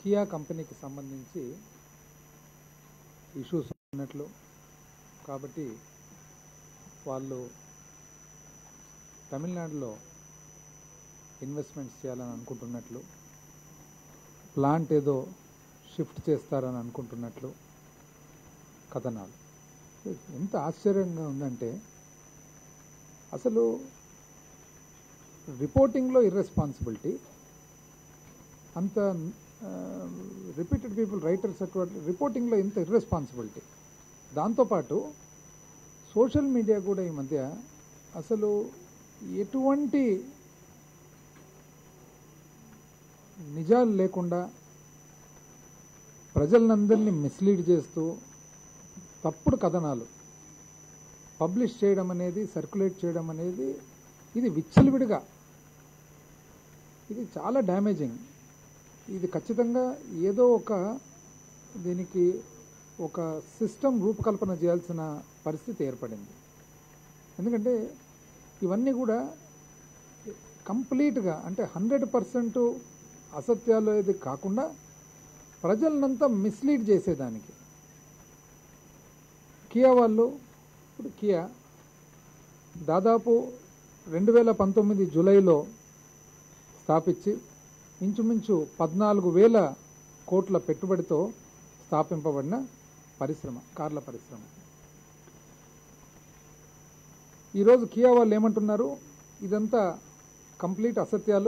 Kia కంపెనీకి సంబంధించి issues ఉన్నట్లు కాబట్టి వాళ్ళు తమిళనాడులో ఇన్వెస్ట్మెంట్స్ చేయాలని అనుకుంటున్నట్లు ప్లాంట్ ఏదో షిఫ్ట్ చేస్తారని అనుకుంటున్నట్లు కథనాలు ఎంత ఆశ్చర్యంగా ఉందంటే అసలు రిపోర్టింగ్లో ఇర్రెస్పాన్సిబిలిటీ అంత రిపీటెడ్ పీపుల్ రైటర్స్ అటువంటి రిపోర్టింగ్లో ఇంత ఇర్రెస్పాన్సిబిలిటీ దాంతోపాటు సోషల్ మీడియా కూడా ఈ మధ్య అసలు ఎటువంటి నిజాలు లేకుండా ప్రజలందరినీ మిస్లీడ్ చేస్తూ తప్పుడు కథనాలు పబ్లిష్ చేయడం అనేది సర్క్యులేట్ చేయడం అనేది ఇది విచ్చలవిడిగా ఇది చాలా డ్యామేజింగ్ ఇది ఖచ్చితంగా ఏదో ఒక దీనికి ఒక సిస్టమ్ రూపకల్పన చేయాల్సిన పరిస్థితి ఏర్పడింది ఎందుకంటే ఇవన్నీ కూడా కంప్లీట్గా అంటే హండ్రెడ్ పర్సెంట్ అసత్యాలు ఇది కాకుండా ప్రజలనంతా మిస్లీడ్ చేసేదానికి కియా వాళ్ళు ఇప్పుడు కియా దాదాపు రెండు వేల పంతొమ్మిది జూలైలో స్థాపించి ఇంచుమించు పద్నాలుగు వేల కోట్ల పెట్టుబడితో స్థాపింపబడిన పరిశ్రమ కార్ల పరిశ్రమ ఈరోజు కియా వాళ్ళు ఏమంటున్నారు ఇదంతా కంప్లీట్ అసత్యాలు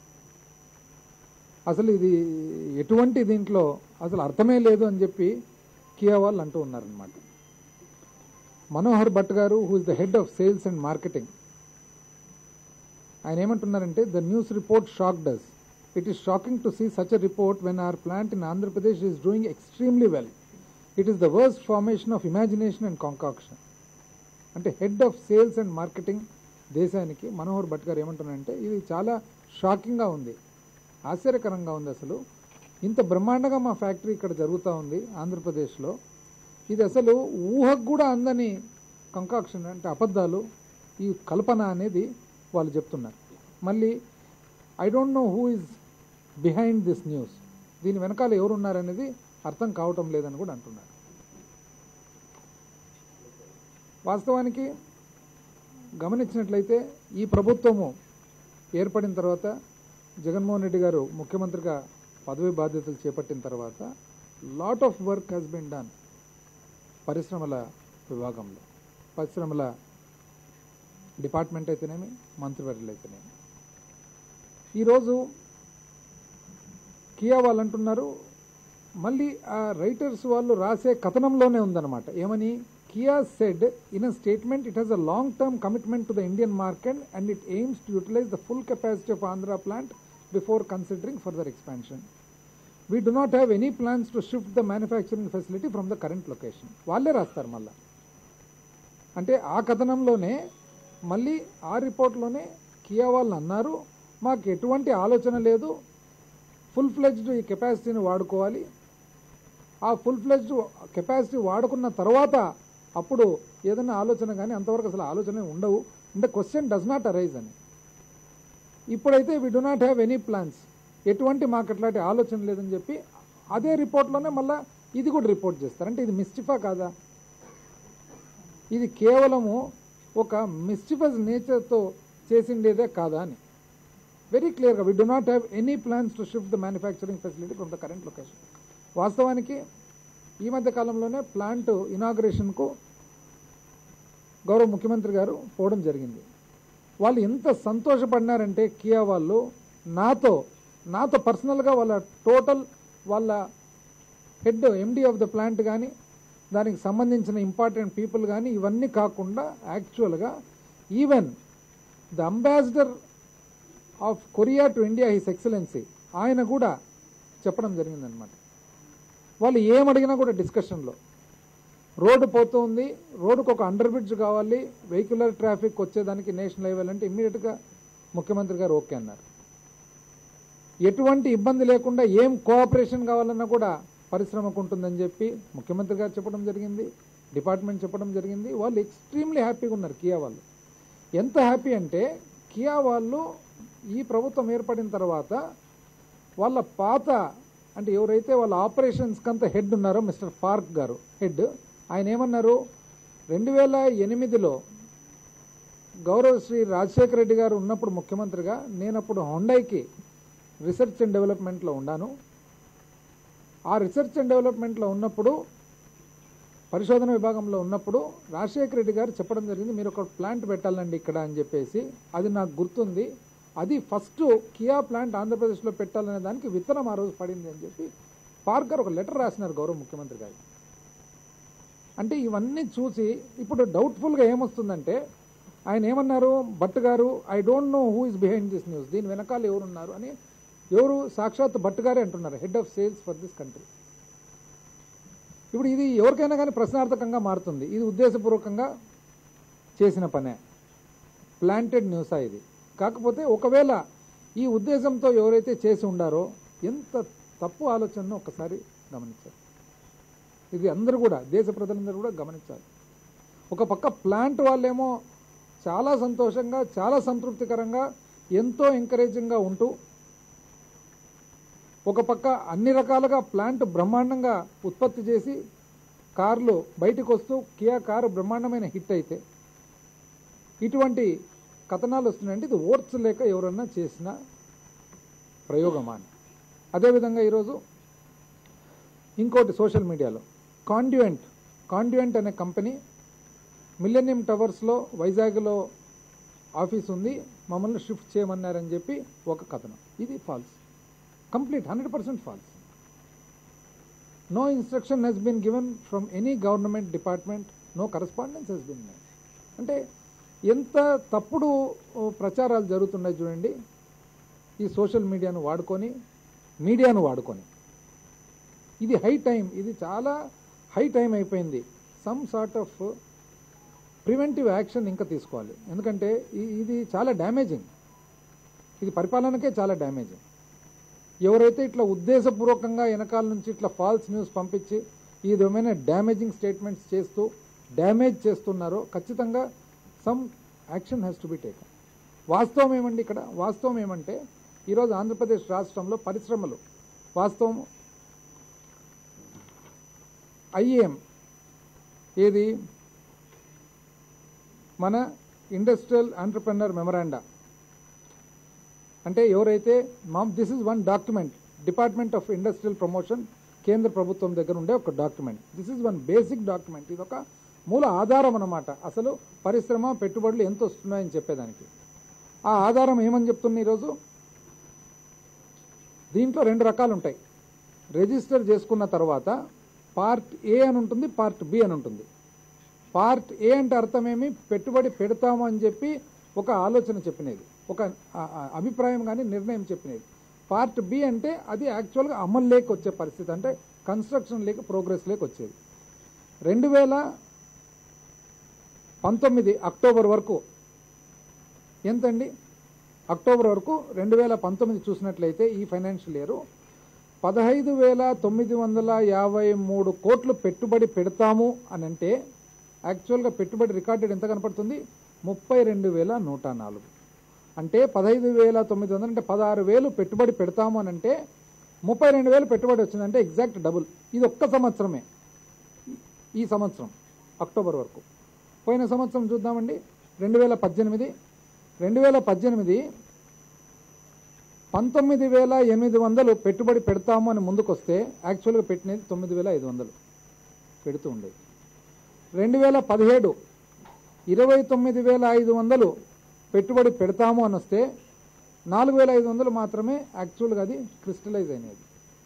అసలు ఇది ఎటువంటి దీంట్లో అసలు అర్థమే లేదు అని చెప్పి కియా వాళ్ళు అంటూ ఉన్నారనమాట Manohar Bhat garu who is the head of sales and marketing ఆయన ఏమంటున్నారంటే the news report shock does it is shocking to see such a report when our plant in Andhra Pradesh is doing extremely well it is the worst formation of imagination and concoction అంటే head of sales and marketing దేశానికి మనోహర్ భట్ గారు ఏమంటున్నారంటే ఇది చాలా షాకింగ్గా ఉంది ఆశ్చర్యకరంగా ఉంది అసలు ఇంత బ్రహ్మాండంగా మా ఫ్యాక్టరీ ఇక్కడ జరుగుతూ ఉంది ఆంధ్రప్రదేశ్లో ఇది అసలు ఊహకు కూడా అందని కంకాక్షన్ అంటే అబద్ధాలు ఈ కల్పన అనేది వాళ్ళు చెప్తున్నారు మళ్ళీ I don't know who is behind this news దీని వెనకాల ఎవరున్నారనేది అర్థం కావటం లేదని కూడా అంటున్నారు వాస్తవానికి గమనించినట్లయితే ఈ ప్రభుత్వము ఏర్పడిన తర్వాత జగన్మోహన్ రెడ్డి గారు ముఖ్యమంత్రిగా పదవి బాధ్యతలు చేపట్టిన తర్వాత lot of work has been done పరిశ్రమల విభాగంలో పరిశ్రమల డిపార్ట్మెంట్ అయితేనేమి మంత్రివర్యులు అయితేనేమి ఈరోజు కియా వాళ్ళు అంటున్నారు మళ్ళీ ఆ రైటర్స్ వాళ్ళు రాసే కథనంలోనే ఉందన్నమాట ఏమని Kia said in a statement it has a long term commitment to the Indian market and it aims to utilise the full capacity of Andhra plant before considering further expansion we do not have any plans to shift the manufacturing facility from the current location వాళ్ళే రాస్తారు మళ్ళా అంటే ఆ కథనంలోనే మళ్ళీ ఆ రిపోర్ట్లోనే Kia వాళ్ళు అన్నారు మాకు ఎటువంటి ఆలోచన లేదు ఫుల్ ఫ్లెజ్డ్ ఈ కెపాసిటీని వాడుకోవాలి ఆ ఫుల్ ఫ్లెజ్డ్ కెపాసిటీ వాడుకున్న తర్వాత అప్పుడు ఏదైనా ఆలోచన కానీ అంతవరకు అసలు ఆలోచన ఉండవు అంటే క్వశ్చన్ డస్ నాట్ అరైజ్ అని ఇప్పుడైతే we do not have any plans ఎటువంటి మాకు అట్లాంటి ఆలోచన లేదని చెప్పి అదే రిపోర్ట్లోనే మళ్ళీ ఇది కూడా రిపోర్ట్ చేస్తారు అంటే ఇది మిస్టిఫా కాదా ఇది కేవలము ఒక మిస్టిఫస్ నేచర్తో చేసిండేదే కాదా అని వెరీ క్లియర్గా we do not have any plans to shift the manufacturing facility from the current location వాస్తవానికి ఈ మధ్య కాలంలోనే ప్లాంట్ ఇనాగ్రేషన్కు గౌరవ ముఖ్యమంత్రి గారు పోవడం జరిగింది వాళ్ళు ఎంత సంతోషపడినారంటే కియా వాళ్ళు నాతో నాతో పర్సనల్గా వాళ్ళ టోటల్ వాళ్ళ head MD of the plant కానీ దానికి సంబంధించిన ఇంపార్టెంట్ పీపుల్ కానీ ఇవన్నీ కాకుండా యాక్చువల్గా even the ambassador of Korea to India his excellency ఆయన కూడా చెప్పడం జరిగిందనమాట వాళ్ళు ఏమడిగినా కూడా డిస్కషన్లో రోడ్డు పోతుంది రోడ్డుకు ఒక అండర్ బ్రిడ్జ్ కావాలి వెహికులర్ ట్రాఫిక్ వచ్చేదానికి నేషనల్ హైవే అంటే ఇమ్మీడియట్గా ముఖ్యమంత్రి గారు ఓకే అన్నారు ఎటువంటి ఇబ్బంది లేకుండా ఏం కోఆపరేషన్ కావాలన్నా కూడా పరిశ్రమకు ఉంటుందని చెప్పి ముఖ్యమంత్రి గారు చెప్పడం జరిగింది డిపార్ట్మెంట్ చెప్పడం జరిగింది వాళ్ళు ఎక్స్ట్రీమ్లీ హ్యాపీగా ఉన్నారు కియా వాళ్ళు ఎంత హ్యాపీ అంటే కియా వాళ్ళు ఈ ప్రభుత్వం ఏర్పడిన తర్వాత వాళ్ళ పాత అంటే ఎవరైతే వాళ్ళ ఆపరేషన్స్ కంత హెడ్ ఉన్నారో మిస్టర్ పార్క్ గారు హెడ్ ఆయన ఏమన్నారు రెండు వేల ఎనిమిదిలో గౌరవ శ్రీ రాజశేఖర రెడ్డి గారు ఉన్నప్పుడు ముఖ్యమంత్రిగా నేను అప్పుడు హొండైకి రీసెర్చ్ అండ్ డెవలప్మెంట్లో ఉన్నాను ఆ రీసెర్చ్ అండ్ డెవలప్మెంట్లో ఉన్నప్పుడు పరిశోధన విభాగంలో ఉన్నప్పుడు రాజశేఖర రెడ్డి గారు చెప్పడం జరిగింది మీరు ఒక ప్లాంట్ పెట్టాలండి ఇక్కడ అని చెప్పేసి అది నాకు గుర్తుంది అది ఫస్ట్ కియా ప్లాంట్ ఆంధ్రప్రదేశ్లో పెట్టాలనే దానికి విత్తనం ఆ రోజు పడింది అని చెప్పి పార్క్ గారు ఒక లెటర్ రాసినారు గౌరవ ముఖ్యమంత్రి గారు అంటే ఇవన్నీ చూసి ఇప్పుడు డౌట్ఫుల్గా ఏమొస్తుందంటే ఆయన ఏమన్నారు భట్ గారు I don't know who is behind this news దీని వెనకాల ఎవరున్నారు అని ఎవరు సాక్షాత్ భట్ గారే అంటున్నారు head of sales for this country ఇప్పుడు ఇది ఎవరికైనా కానీ ప్రశ్నార్థకంగా మారుతుంది ఇది ఉద్దేశపూర్వకంగా చేసిన పనే ప్లాంటెడ్ న్యూసా ఇది కాకపోతే ఒకవేళ ఈ ఉద్దేశంతో ఎవరైతే చేసి ఉండారో ఎంత తప్పు ఆలోచనను ఒకసారి గమనించారు ఇది అందరూ కూడా దేశ ప్రజలందరూ కూడా గమనించాలి ఒక పక్క ప్లాంట్ వాళ్ళేమో చాలా సంతోషంగా చాలా సంతృప్తికరంగా ఎంతో ఎంకరేజింగ్గా ఉంటూ ఒక పక్క అన్ని రకాలుగా ప్లాంట్ బ్రహ్మాండంగా ఉత్పత్తి చేసి కార్లు బయటకు వస్తూ కియా కారు బ్రహ్మాండమైన హిట్ అయితే ఇటువంటి కథనాలు వస్తున్నాయంటే ఇది ఓర్చ్ లేక ఎవరన్నా చేసిన ప్రయోగమా అని అదేవిధంగా ఈరోజు ఇంకోటి సోషల్ మీడియాలో కాండ్యువెంట్ కాండ్యువెంట్ అనే కంపెనీ మిల్లెనియం టవర్స్లో వైజాగ్లో ఆఫీస్ ఉంది మమ్మల్ని షిఫ్ట్ చేయమన్నారని చెప్పి ఒక కథనం ఇది false complete hundred percent false no instruction has been given from any government department no correspondence has been made అంటే ఎంత తప్పుడు ఓ, ప్రచారాలు జరుగుతున్నాయి చూడండి ఈ సోషల్ మీడియాను వాడుకొని మీడియాను వాడుకొని ఇది హై టైం ఇది చాలా హై టైం అయిపోయింది some sort of preventive action ఇంకా తీసుకోవాలి ఎందుకంటే ఇ- ఇది చాలా డ్యామేజింగ్ ఇది పరిపాలనకే చాలా డ్యామేజింగ్ ఎవరైతే ఇట్లా ఉద్దేశపూర్వకంగా వెనకాల నుంచి ఇట్లా ఫాల్స్ న్యూస్ పంపించి ఈ విధమైన డ్యామేజింగ్ స్టేట్మెంట్స్ చేస్తూ డ్యామేజ్ చేస్తున్నారో ఖచ్చితంగా some action has to be taken వాస్తవం ఏమండి ఇక్కడ వాస్తవం ఏమంటే ఈరోజు ఆంధ్రప్రదేశ్ రాష్ట్రంలో పరిశ్రమలు వాస్తవం ఐఏఎం ఏది మన ఇండస్ట్రియల్ ఆంటర్ప్రెనర్ మెమరాండా అంటే ఎవరైతే ma'am this is one document department of industrial promotion కేంద్ర ప్రభుత్వం దగ్గర ఉండే ఒక document this is one basic document ఇది ఒక మూల ఆధారం అన్నమాట అసలు పరిశ్రమ పెట్టుబడులు ఎంత వస్తున్నాయని చెప్పేదానికి ఆ ఆధారం ఏమని చెప్తుంది ఈరోజు దీంట్లో రెండు రకాలు ఉంటాయి రిజిస్టర్ చేసుకున్న తర్వాత పార్ట్ ఏ అని ఉంటుంది పార్ట్ బి అని ఉంటుంది పార్ట్ ఏ అంటే అర్థమేమి పెట్టుబడి పెడతాము అని చెప్పి ఒక ఆలోచన చెప్పినది ఒక ఆ- ఆ అభిప్రాయం కానీ నిర్ణయం చెప్పినది పార్ట్ బి అంటే అది యాక్చువల్గా అమలు లేక వచ్చే పరిస్థితి అంటే కన్స్ట్రక్షన్ లేక ప్రోగ్రెస్ లేక వచ్చేది రెండు వేల పంతొమ్మిది అక్టోబర్ వరకు ఎంతండి అక్టోబర్ వరకు రెండు వేల పంతొమ్మిది చూసినట్లయితే ఈ ఫైనాన్షియల్ ఇయర్ పదహైదు వేల తొమ్మిది వందల యాభై మూడు కోట్లు పెట్టుబడి పెడతాము అని అంటే యాక్చువల్గా పెట్టుబడి రికార్డెడ్ ఎంత కనపడుతుంది ముప్పై రెండు వేల నూట నాలుగు అంటే పదహైదు వేల తొమ్మిది వందలు అంటే పదహారు వేలు పెట్టుబడి పెడతాము అని అంటే ముప్పై రెండు వేలు పెట్టుబడి వచ్చిందంటే ఎగ్జాక్ట్ డబుల్ ఇది ఒక్క సంవత్సరమే ఈ సంవత్సరం అక్టోబర్ వరకు పోయిన సంవత్సరం చూద్దామండి రెండు వేల పద్దెనిమిది రెండు వేల పద్దెనిమిది పంతొమ్మిది వేల ఎనిమిది వందలు పెట్టుబడి పెడతాము అని ముందుకొస్తే యాక్చువల్గా పెట్టినది తొమ్మిది వేల ఐదు వందలు పెడుతూ ఉండేది రెండు వేల పదిహేడు ఇరవై తొమ్మిది వేల ఐదు వందలు పెట్టుబడి పెడతాము అని వస్తే నాలుగు వేల ఐదు వందలు మాత్రమే యాక్చువల్గా అది క్రిస్టలైజ్ అయినది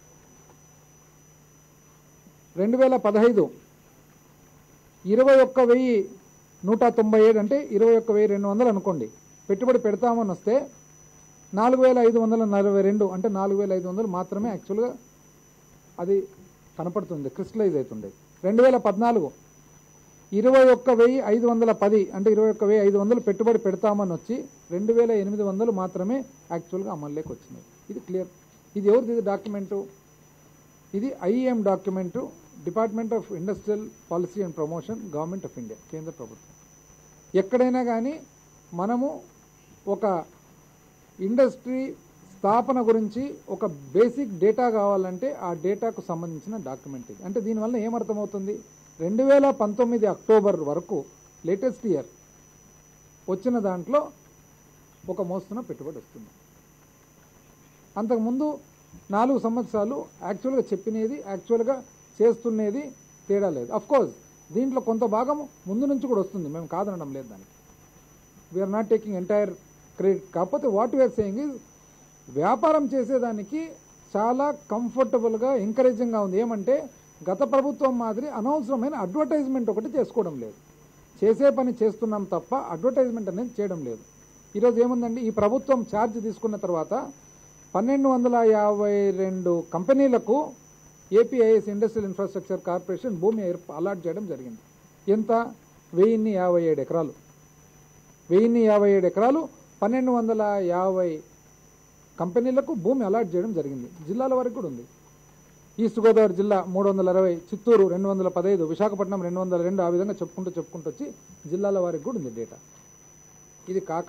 రెండు వేల పదహైదు ఇరవై ఒక్క వెయ్యి నూట తొంభై ఏడు అంటే ఇరవై ఒక్క వెయ్యి రెండు వందలు అనుకోండి పెట్టుబడి పెడతామని వస్తే నాలుగు వేల ఐదు వందల నలభై రెండు అంటే నాలుగు వేల ఐదు వందలు మాత్రమే యాక్చువల్గా అది కనపడుతుంది క్రిస్టలైజ్ అవుతుంది రెండు వేల పద్నాలుగు ఇరవై ఒక్క వెయ్యి ఐదు వందల పది అంటే ఇరవై ఒక్క వెయ్యి ఐదు వందలు పెట్టుబడి పెడతామని వచ్చి రెండు వేల ఎనిమిది వందలు మాత్రమే యాక్చువల్గా అమల్లోకి వచ్చినాయి ఇది క్లియర్ ఇది ఎవరిది ఇది డాక్యుమెంటు ఇది IM document department of industrial policy and promotion government of India కేంద్ర ప్రభుత్వం ఎక్కడైనా కానీ మనము ఒక ఇండస్ట్రీ స్థాపన గురించి ఒక బేసిక్ డేటా కావాలంటే ఆ డేటాకు సంబంధించిన డాక్యుమెంట్ ఇది అంటే దీనివల్ల ఏమర్థమవుతుంది రెండు వేల పంతొమ్మిది అక్టోబర్ వరకు లేటెస్ట్ ఇయర్ వచ్చిన దాంట్లో ఒక మోస్తున్న పెట్టుబడి వస్తుంది అంతకుముందు నాలుగు సంవత్సరాలు యాక్చువల్గా చెప్పినది యాక్చువల్గా చేస్తున్నది తేడా లేదు అఫ్ కోర్స్ దీంట్లో కొంత భాగం ముందు నుంచి కూడా వస్తుంది మేము కాదనడం లేదు దానికి we are not taking entire credit కాకపోతే వాట్ వీఆర్ సేయింగ్ ఇస్ వ్యాపారం చేసేదానికి చాలా కంఫర్టబుల్గా ఎంకరేజింగ్గా ఉంది ఏమంటే గత ప్రభుత్వం మాదిరి అనవసరమైన అడ్వర్టైజ్మెంట్ ఒకటి చేసుకోవడం లేదు చేసే పని చేస్తున్నాం తప్ప అడ్వర్టైజ్మెంట్ అనేది చేయడం లేదు ఈరోజు ఏముందండి ఈ ప్రభుత్వం ఛార్జ్ తీసుకున్న తర్వాత పన్నెండు వందల యాభై రెండు కంపెనీలకు ఏపీఐఎస్ ఇండస్ట్రియల్ ఇన్ఫ్రాస్ట్రక్చర్ కార్పొరేషన్ భూమి ఏర్ప- అలాట్ చేయడం జరిగింది ఎంత వెయ్యిన్ని యాభై ఏడు ఎకరాలు వెయ్యిన్ని యాభై ఏడు ఎకరాలు పన్నెండు వందల యాభై కంపెనీలకు భూమి అలాట్ చేయడం జరిగింది జిల్లాల వరకు కూడా ఉంది ఈస్ట్ గోదావరి జిల్లా మూడు వందల అరవై చిత్తూరు రెండు వందల పదహైదు విశాఖపట్నం రెండు వందల రెండు ఆ విధంగా చెప్పుకుంటూ చెప్పుకుంటూ వచ్చి జిల్లాల వారికి కూడా ఉంది డేటా ఇది కాక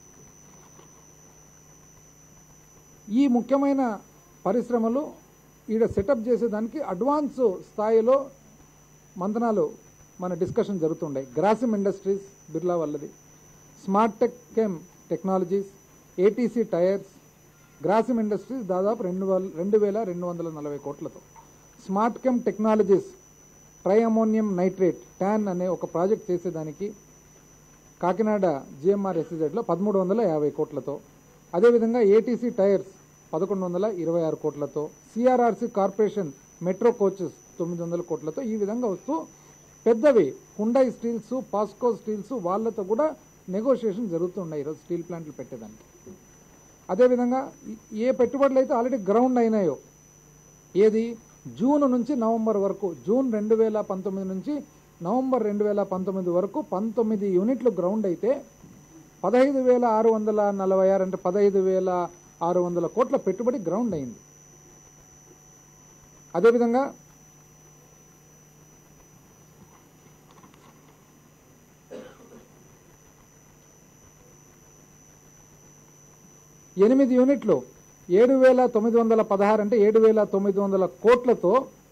ఈ ముఖ్యమైన పరిశ్రమలు ఈడ సెటప్ చేసేదానికి అడ్వాన్స్ స్థాయిలో మంతనాలు మన డిస్కషన్ జరుగుతుండే గ్రాసిమ్ ఇండస్ట్రీస్ బిర్లా వల్లది smart tech chem technologies ATC tyres Grasim industries దాదాపు రెండు వేల రెండు వేల రెండు వందల నలభై కోట్లతో స్మార్ట్ కెమ్ టెక్నాలజీస్ ట్రై అమోనియం నైట్రేట్ ట్యాన్ అనే ఒక ప్రాజెక్ట్ చేసేదానికి కాకినాడ జిఎంఆర్ ఎస్ఎజెడ్లో పదమూడు వందల యాభై కోట్లతో అదేవిధంగా ఏటీసీ టైర్స్ పదకొండు వందల ఇరవై ఆరు కోట్లతో సిఆర్ఆర్సీ కార్పొరేషన్ మెట్రో కోచెస్ తొమ్మిది వందల కోట్లతో ఈ విధంగా వస్తూ పెద్దవి హుండై స్టీల్స్ పాస్కో స్టీల్స్ వాళ్ళతో కూడా నెగోషియేషన్ జరుగుతున్నాయి ఈరోజు స్టీల్ ప్లాంట్లు పెట్టేదానికి అదేవిధంగా ఈ- ఏ పెట్టుబడులు అయితే ఆల్రెడీ గ్రౌండ్ అయినాయో ఏది జూన్ నుంచి నవంబర్ వరకు జూన్ రెండు వేల పంతొమ్మిది నుంచి నవంబర్ రెండు వేల పంతొమ్మిది వరకు పంతొమ్మిది యూనిట్లు గ్రౌండ్ అయితే పదహైదు వేల ఆరు వందల నలభై ఆరు అంటే పదహైదు వేల ఆరు వందల కోట్ల పెట్టుబడి గ్రౌండ్ అయింది అదేవిధంగా ఎనిమిది యూనిట్లు ఏడు వేల తొమ్మిది వందల పదహారు అంటే ఏడు వేల తొమ్మిది వందల కోట్లతో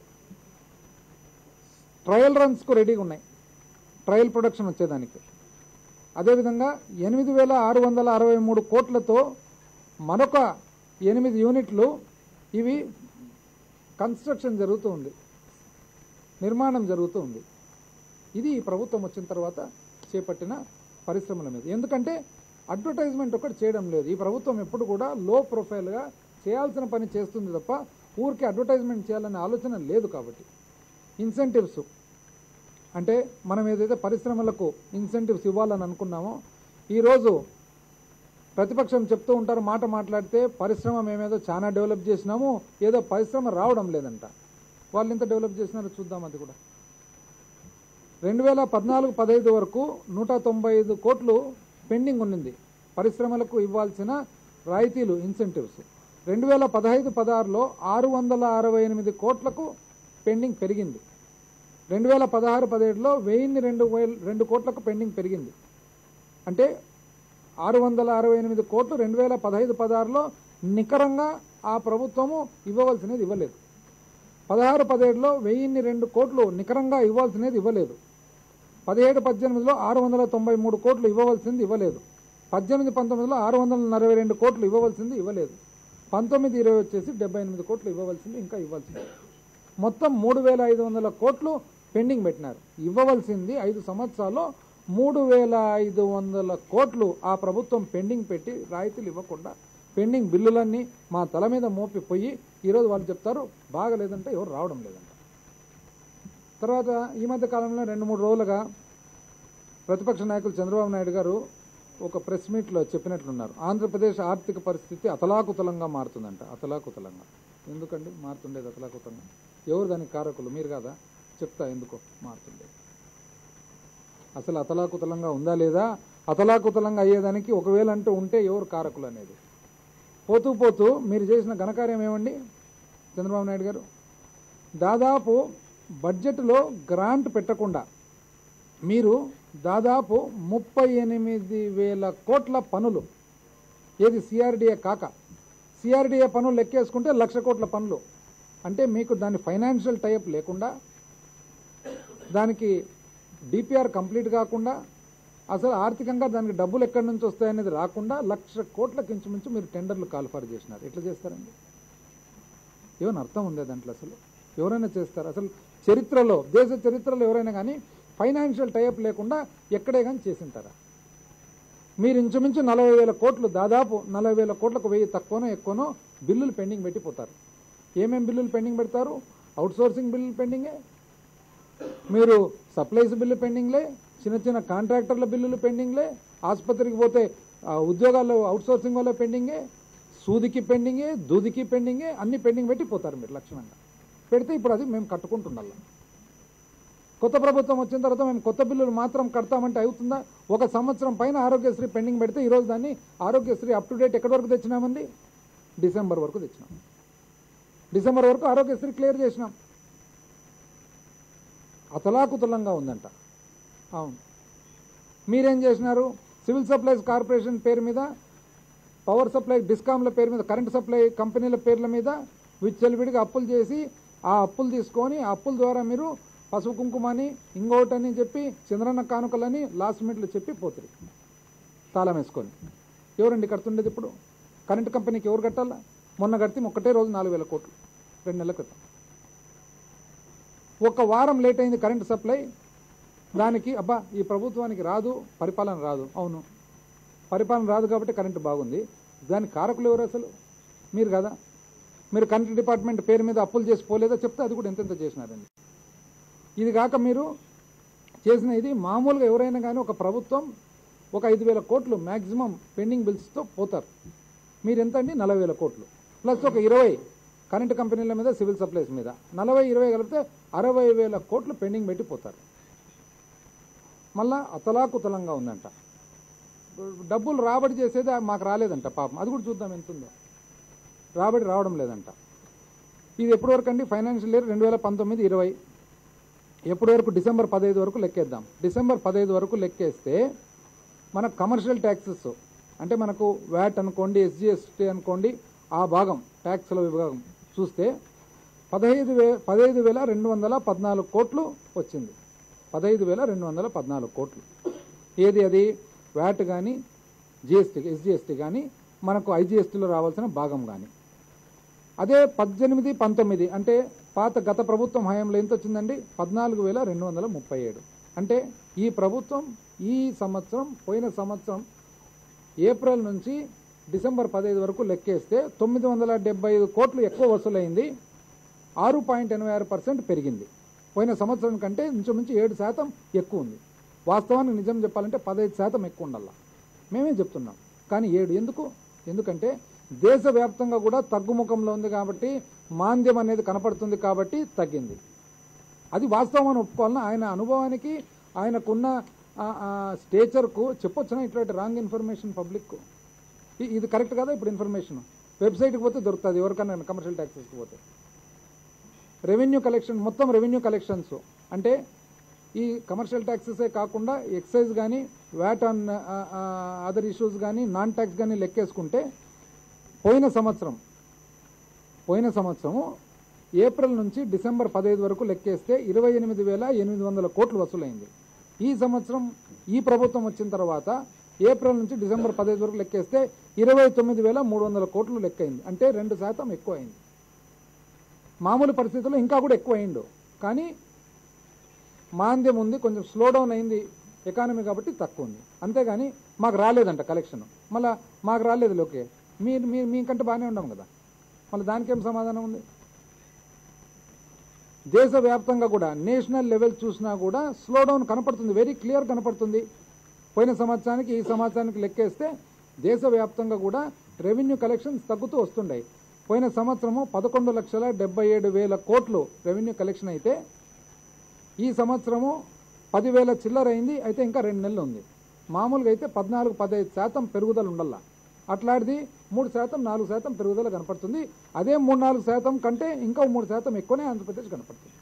ట్రయల్ రన్స్కు రెడీగా ఉన్నాయి ట్రయల్ ప్రొడక్షన్ వచ్చేదానికి అదేవిధంగా ఎనిమిది వేల ఆరు వందల అరవై మూడు కోట్లతో మరొక ఎనిమిది యూనిట్లు ఇవి కన్స్ట్రక్షన్ జరుగుతూ ఉంది నిర్మాణం జరుగుతూ ఉంది ఇది ఈ ప్రభుత్వం వచ్చిన తర్వాత చేపట్టిన పరిశ్రమల మీద ఎందుకంటే అడ్వర్టైజ్మెంట్ ఒకటి చేయడం లేదు ఈ ప్రభుత్వం ఎప్పుడు కూడా లో ప్రొఫైల్గా చేయాల్సిన పని చేస్తుంది తప్ప ఊరికి అడ్వర్టైజ్మెంట్ చేయాలనే ఆలోచన లేదు కాబట్టి ఇన్సెంటివ్స్ అంటే మనం ఏదైతే పరిశ్రమలకు ఇన్సెంటివ్స్ ఇవ్వాలని అనుకున్నామో ఈరోజు ప్రతిపక్షం చెప్తూ ఉంటారు మాట మాట్లాడితే పరిశ్రమ మేమేదో చాలా డెవలప్ చేసినాము ఏదో పరిశ్రమ రావడం లేదంట వాళ్ళు ఎంత డెవలప్ చేసినారో చూద్దాం అది కూడా రెండు వేల పద్నాలుగు పదహైదు వరకు నూట తొంభై ఐదు కోట్లు పెండింగ్ ఉన్నింది పరిశ్రమలకు ఇవ్వాల్సిన రాయితీలు ఇన్సెంటివ్స్ రెండు వేల పదహైదు పదహారులో ఆరు వందల అరవై ఎనిమిది కోట్లకు పెండింగ్ పెరిగింది రెండు వేల పదహారు పదిహేడులో వెయ్యిన్ని రెండు వేల రెండు కోట్లకు పెండింగ్ పెరిగింది అంటే ఆరు వందల అరవై ఎనిమిది కోట్లు రెండు వేల పదహైదు పదహారులో నికరంగా ఆ ప్రభుత్వము ఇవ్వవలసినది ఇవ్వలేదు పదహారు పదిహేడులో వెయ్యిన్ని రెండు కోట్లు నికరంగా ఇవ్వాల్సినది ఇవ్వలేదు పదిహేడు పద్దెనిమిదిలో ఆరు వందల తొంభై మూడు కోట్లు ఇవ్వవలసింది ఇవ్వలేదు పద్దెనిమిది పంతొమ్మిదిలో ఆరు వందల నలభై రెండు కోట్లు ఇవ్వవలసింది ఇవ్వలేదు పంతొమ్మిది ఇరవై వచ్చేసి డెబ్బై ఎనిమిది కోట్లు ఇవ్వవలసింది ఇంకా ఇవ్వాల్సింది మొత్తం మూడు వేల ఐదు వందల కోట్లు పెండింగ్ పెట్టినారు ఇవ్వవలసింది ఐదు సంవత్సరాల్లో మూడు వేల ఐదు వందల కోట్లు ఆ ప్రభుత్వం పెండింగ్ పెట్టి రాయితీలు ఇవ్వకుండా పెండింగ్ బిల్లులన్నీ మా తల మీద మోపిపోయి ఈరోజు వాళ్ళు చెప్తారు బాగలేదంటే ఎవరు రావడం లేదంట తర్వాత ఈ మధ్య కాలంలో రెండు మూడు రోజులుగా ప్రతిపక్ష నాయకులు చంద్రబాబు నాయుడు గారు ఒక ప్రెస్ మీట్లో చెప్పినట్లున్నారు ఆంధ్రప్రదేశ్ ఆర్థిక పరిస్థితి అతలాకుతలంగా మారుతుందంట అతలాకుతలంగా ఎందుకండి మారుతుండేది అతలాకుతలంగా ఎవరు దానికి కారకులు మీరు కాదా చెప్తా ఎందుకో మారుతుండేది అసలు అతలాకుతలంగా ఉందా లేదా అతలాకుతలంగా అయ్యేదానికి ఒకవేళ అంటూ ఉంటే ఎవరు కారకులు అనేది పోతూ పోతూ మీరు చేసిన ఘనకార్యం ఏమండి చంద్రబాబు నాయుడు గారు దాదాపు బడ్జెట్లో గ్రాంట్ పెట్టకుండా మీరు దాదాపు ముప్పై ఎనిమిది వేల కోట్ల పనులు ఏది సిఆర్డిఏ కాక సిఆర్డిఏ పనులు లెక్కేసుకుంటే లక్ష కోట్ల పనులు అంటే మీకు దాని ఫైనాన్షియల్ టైప్ లేకుండా దానికి డిపిఆర్ కంప్లీట్ కాకుండా అసలు ఆర్థికంగా దానికి డబ్బులు ఎక్కడి నుంచి వస్తాయనేది రాకుండా లక్ష కోట్లకు ఇంచుమించు మీరు టెండర్లు కాల్ఫర్ చేసినారు ఎట్లా చేస్తారండి ఏమైనా అర్థం ఉందే దాంట్లో అసలు ఎవరైనా చేస్తారు అసలు చరిత్రలో దేశ చరిత్రలో ఎవరైనా కానీ ఫైనాన్షియల్ టైప్ లేకుండా ఎక్కడే కానీ చేసింటారా మీరు ఇంచుమించు నలభై వేల కోట్లు దాదాపు నలభై వేల కోట్లకు వెయ్యి తక్కువనో ఎక్కువనో బిల్లులు పెండింగ్ పెట్టిపోతారు ఏమేం బిల్లులు పెండింగ్ పెడతారు అవుట్ సోర్సింగ్ బిల్లులు పెండింగే మీరు సప్లైస్ బిల్లు పెండింగ్లే చిన్న చిన్న కాంట్రాక్టర్ల బిల్లులు పెండింగ్లే ఆసుపత్రికి పోతే ఆ, ఉద్యోగాల్లో అవుట్ సోర్సింగ్ వల్ల పెండింగే సూదికి పెండింగే దూదికి పెండింగే అన్ని పెండింగ్ పెట్టి పోతారు మీరు లక్షణంగా పెడితే ఇప్పుడు అది మేము కట్టుకుంటుండాలి కొత్త ప్రభుత్వం వచ్చిన తర్వాత మేము కొత్త బిల్లులు మాత్రం కడతామంటే అవుతుందా ఒక సంవత్సరం పైన ఆరోగ్యశ్రీ పెండింగ్ పెడితే ఈరోజు దాన్ని ఆరోగ్యశ్రీ అప్ టు డేట్ ఎక్కడి వరకు తెచ్చినామండి డిసెంబర్ వరకు తెచ్చినాం డిసెంబర్ వరకు ఆరోగ్యశ్రీ క్లియర్ చేసినాం అతలాకుతలంగా ఉందంట అవును మీరేం చేసినారు సివిల్ సప్లైస్ కార్పొరేషన్ పేరు మీద పవర్ సప్లై డిస్కామ్ల పేరు మీద కరెంట్ సప్లై కంపెనీల పేర్ల మీద విచ్చలవిడిగా అప్పులు చేసి ఆ అప్పులు తీసుకొని ఆ అప్పుల ద్వారా మీరు పసుపు కుంకుమని ఇంకోటని చెప్పి చంద్రన్న కానుకలని లాస్ట్ మినిట్లో చెప్పి పోతుంది తాళం వేసుకొని ఎవరండి కడుతుండేది ఇప్పుడు కరెంట్ కంపెనీకి ఎవరు కట్టాలా మొన్న కడితే ఒక్కటే రోజు నాలుగు వేల కోట్లు రెండు నెలల క్రితం ఒక వారం లేట్ అయింది కరెంట్ సప్లై దానికి అబ్బా ఈ ప్రభుత్వానికి రాదు పరిపాలన రాదు అవును పరిపాలన రాదు కాబట్టి కరెంటు బాగుంది దానికి కారకులు ఎవరు అసలు మీరు కదా మీరు కరెంట్ డిపార్ట్మెంట్ పేరు మీద అప్పులు చేసి పోలేదా చెప్తే అది కూడా ఎంతెంత చేసినారండి ఇది కాక మీరు చేసిన ఇది మామూలుగా ఎవరైనా కానీ ఒక ప్రభుత్వం ఒక ఐదు వేల కోట్లు మ్యాక్సిమం పెండింగ్ బిల్స్తో పోతారు మీరు ఎంత అండి నలభై వేల కోట్లు ప్లస్ ఒక ఇరవై కరెంట్ కంపెనీల మీద సివిల్ సప్లైస్ మీద నలభై ఇరవై కలిపితే అరవై వేల కోట్లు పెండింగ్ పెట్టి పోతారు మళ్ళా అతలాకుతలంగా ఉందంట డబ్బులు రాబడి చేసేది మాకు రాలేదంట పాపం అది కూడా చూద్దాం ఎంత ఉందో రాబడి రావడం లేదంట ఇది ఎప్పటి వరకు అండి ఫైనాన్షియల్ ఇయర్ రెండు వేల పంతొమ్మిది ఇరవై ఎప్పటి వరకు డిసెంబర్ పదహైదు వరకు లెక్కేద్దాం డిసెంబర్ పదహైదు వరకు లెక్కేస్తే మన కమర్షియల్ ట్యాక్సెస్ అంటే మనకు వ్యాట్ అనుకోండి ఎస్జిఎస్టీ అనుకోండి ఆ భాగం ట్యాక్స్ల విభాగం చూస్తే పదహైదు వే పదహైదు వేల రెండు వందల పద్నాలుగు కోట్లు వచ్చింది పదహైదు వేల రెండు వందల పద్నాలుగు కోట్లు ఏది అది వ్యాట్ కానీ జిఎస్టీ ఎస్జిఎస్టీ కానీ మనకు ఐజిఎస్టీలో రావాల్సిన భాగం కానీ అదే పద్దెనిమిది పంతొమ్మిది అంటే పాత గత ప్రభుత్వం హయాంలో ఎంత వచ్చిందండి పద్నాలుగు వేల రెండు వందల ముప్పై ఏడు అంటే ఈ ప్రభుత్వం ఈ సంవత్సరం పోయిన సంవత్సరం ఏప్రిల్ నుంచి డిసెంబర్ పదహైదు వరకు లెక్కేస్తే తొమ్మిది వందల డెబ్బై ఐదు కోట్లు ఎక్కువ వసూలైంది ఆరు పాయింట్ ఎనభై ఆరు పర్సెంట్ పెరిగింది పోయిన సంవత్సరం కంటే ఇంచుమించు ఏడు శాతం ఎక్కువ ఉంది వాస్తవానికి నిజం చెప్పాలంటే పదహైదు శాతం ఎక్కువ ఉండాల మేమే చెప్తున్నాం కానీ ఏడు ఎందుకు ఎందుకంటే దేశవ్యాప్తంగా కూడా తగ్గుముఖంలో ఉంది కాబట్టి మాంద్యం అనేది కనపడుతుంది కాబట్టి తగ్గింది అది వాస్తవం అని ఒప్పుకోవాలన్నా ఆయన అనుభవానికి ఆయనకున్న ఆ- ఆ స్టేచర్కు చెప్పొచ్చునా ఇట్లాంటి రాంగ్ ఇన్ఫర్మేషన్ పబ్లిక్కు ఇ- ఇది కరెక్ట్ కదా ఇప్పుడు ఇన్ఫర్మేషన్ వెబ్సైట్కి పోతే దొరుకుతుంది ఎవరికన్నా కమర్షియల్ ట్యాక్సెస్కి పోతే రెవెన్యూ కలెక్షన్ మొత్తం రెవెన్యూ కలెక్షన్స్ అంటే ఈ కమర్షియల్ ట్యాక్సెసే కాకుండా ఎక్సైజ్ కానీ వ్యాట్ ఆన్ అదర్ ఇష్యూస్ కానీ నాన్ ట్యాక్స్ కానీ లెక్కేసుకుంటే పోయిన సంవత్సరం పోయిన సంవత్సరము ఏప్రిల్ నుంచి డిసెంబర్ పదహైదు వరకు లెక్కేస్తే ఇరవై ఎనిమిది వేల ఎనిమిది వందల కోట్లు వసూలైంది ఈ సంవత్సరం ఈ ప్రభుత్వం వచ్చిన తర్వాత ఏప్రిల్ నుంచి డిసెంబర్ పదహైదు వరకు లెక్కేస్తే ఇరవై తొమ్మిది వేల మూడు వందల కోట్లు లెక్కైంది అంటే రెండు శాతం ఎక్కువ అయింది మామూలు పరిస్థితుల్లో ఇంకా కూడా ఎక్కువ అయిండు కానీ మాంద్యం ఉంది కొంచెం స్లో డౌన్ అయింది ఎకానమీ కాబట్టి తక్కువ ఉంది అంతేగాని మాకు రాలేదంట కలెక్షన్ మళ్ళీ మాకు రాలేదు లోకే మీరు మీరు మీకంటే బాగానే ఉన్నాం కదా మళ్ళీ దానికేం సమాధానం ఉంది దేశవ్యాప్తంగా కూడా నేషనల్ లెవెల్ చూసినా కూడా స్లో డౌన్ కనపడుతుంది వెరీ క్లియర్ కనపడుతుంది పోయిన సంవత్సరానికి ఈ సంవత్సరానికి లెక్కేస్తే దేశవ్యాప్తంగా కూడా రెవెన్యూ కలెక్షన్స్ తగ్గుతూ వస్తుంటాయి పోయిన సంవత్సరము పదకొండు లక్షల డెబ్బై ఏడు వేల కోట్లు రెవెన్యూ కలెక్షన్ అయితే ఈ సంవత్సరము పదివేల చిల్లర అయింది అయితే ఇంకా రెండు నెలలు ఉంది మామూలుగా అయితే పద్నాలుగు పదహైదు శాతం పెరుగుదల ఉండాల అట్లాంటిది మూడు శాతం నాలుగు శాతం పెరుగుదల కనపడుతుంది అదే మూడు నాలుగు శాతం కంటే ఇంకా మూడు శాతం ఎక్కువనే ఆంధ్రప్రదేశ్ కనపడుతుంది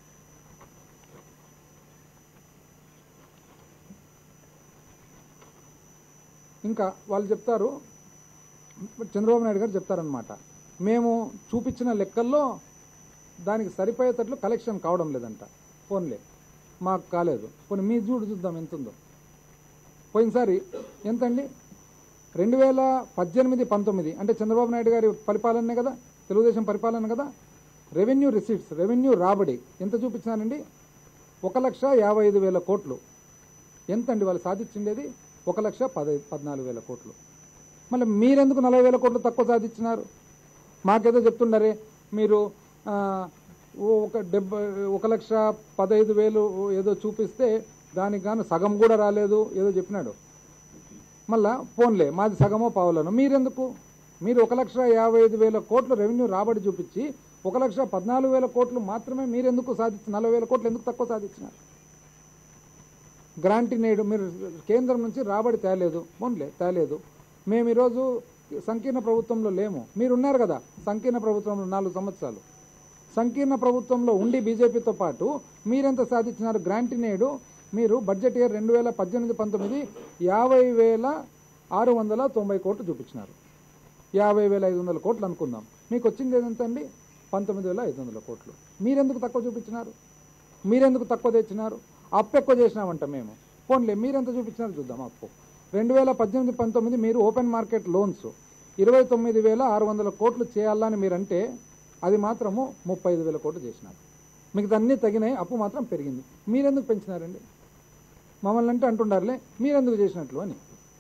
ఇంకా వాళ్ళు చెప్తారు చంద్రబాబు నాయుడు గారు చెప్తారనమాట మేము చూపించిన లెక్కల్లో దానికి సరిపోయేటట్లు కలెక్షన్ కావడం లేదంట ఫోన్లే మాకు కాలేదు పోనీ మీ చూడు చూద్దాం ఎంత ఉందో పోయినసారి ఎంతండి రెండు వేల పద్దెనిమిది పంతొమ్మిది అంటే చంద్రబాబు నాయుడు గారి పరిపాలనే కదా తెలుగుదేశం పరిపాలన కదా రెవెన్యూ రిసీట్స్ రెవెన్యూ రాబడి ఎంత చూపించానండి ఒక లక్ష యాభై ఐదు వేల కోట్లు ఎంత అండి వాళ్ళు సాధించిండేది ఒక లక్ష పదై పద్నాలుగు వేల కోట్లు మళ్ళీ మీరెందుకు నలభై వేల కోట్లు తక్కువ సాధించినారు మాకేదో చెప్తున్నారే మీరు ఆ, ఓ ఒక డెబ్బై ఒక లక్ష పదహైదు వేలు ఏదో చూపిస్తే దానికి గాను సగం కూడా రాలేదు ఏదో చెప్పినాడు మళ్ళా ఫోన్లే మాది సగమో పావులను మీరెందుకు మీరు ఒక లక్ష యాభై ఐదు వేల కోట్లు రెవెన్యూ రాబడి చూపించి ఒక లక్ష పద్నాలుగు వేల కోట్లు మాత్రమే మీరెందుకు సాధించి నలభై వేల కోట్లు ఎందుకు తక్కువ సాధించినారు గ్రాంట్ నేడు మీరు కేంద్రం నుంచి రాబడి తేలేదు ఫోన్లే తేలేదు మేము ఈరోజు సంకీర్ణ ప్రభుత్వంలో లేము మీరు ఉన్నారు కదా సంకీర్ణ ప్రభుత్వంలో నాలుగు సంవత్సరాలు సంకీర్ణ ప్రభుత్వంలో ఉండి బీజేపీతో పాటు మీరెంత సాధించినారు గ్రాంట్ నేడు మీరు బడ్జెట్ ఇయర్ రెండు వేల పద్దెనిమిది పంతొమ్మిది యాభై వేల ఆరు వందల తొంభై కోట్లు చూపించినారు యాభై వేల ఐదు వందల కోట్లు అనుకుందాం మీకు వచ్చింది ఏదంత అండి పంతొమ్మిది వేల ఐదు వందల కోట్లు మీరెందుకు తక్కువ చూపించినారు మీరెందుకు తక్కువ తెచ్చినారు అప్పు ఎక్కువ చేసినామంట మేము పోన్లే మీరెంత చూపించినారు చూద్దాం అప్పు రెండు వేల పద్దెనిమిది పంతొమ్మిది మీరు ఓపెన్ మార్కెట్ లోన్స్ ఇరవై తొమ్మిది వేల ఆరు వందల కోట్లు చేయాలని మీరంటే అది మాత్రము ముప్పై ఐదు వేల కోట్లు చేసినారు మిగతా అన్నీ తగినాయి అప్పు మాత్రం పెరిగింది మీరెందుకు పెంచినారండి మమ్మల్ని అంటే అంటుండారులే మీరెందుకు చేసినట్లు అని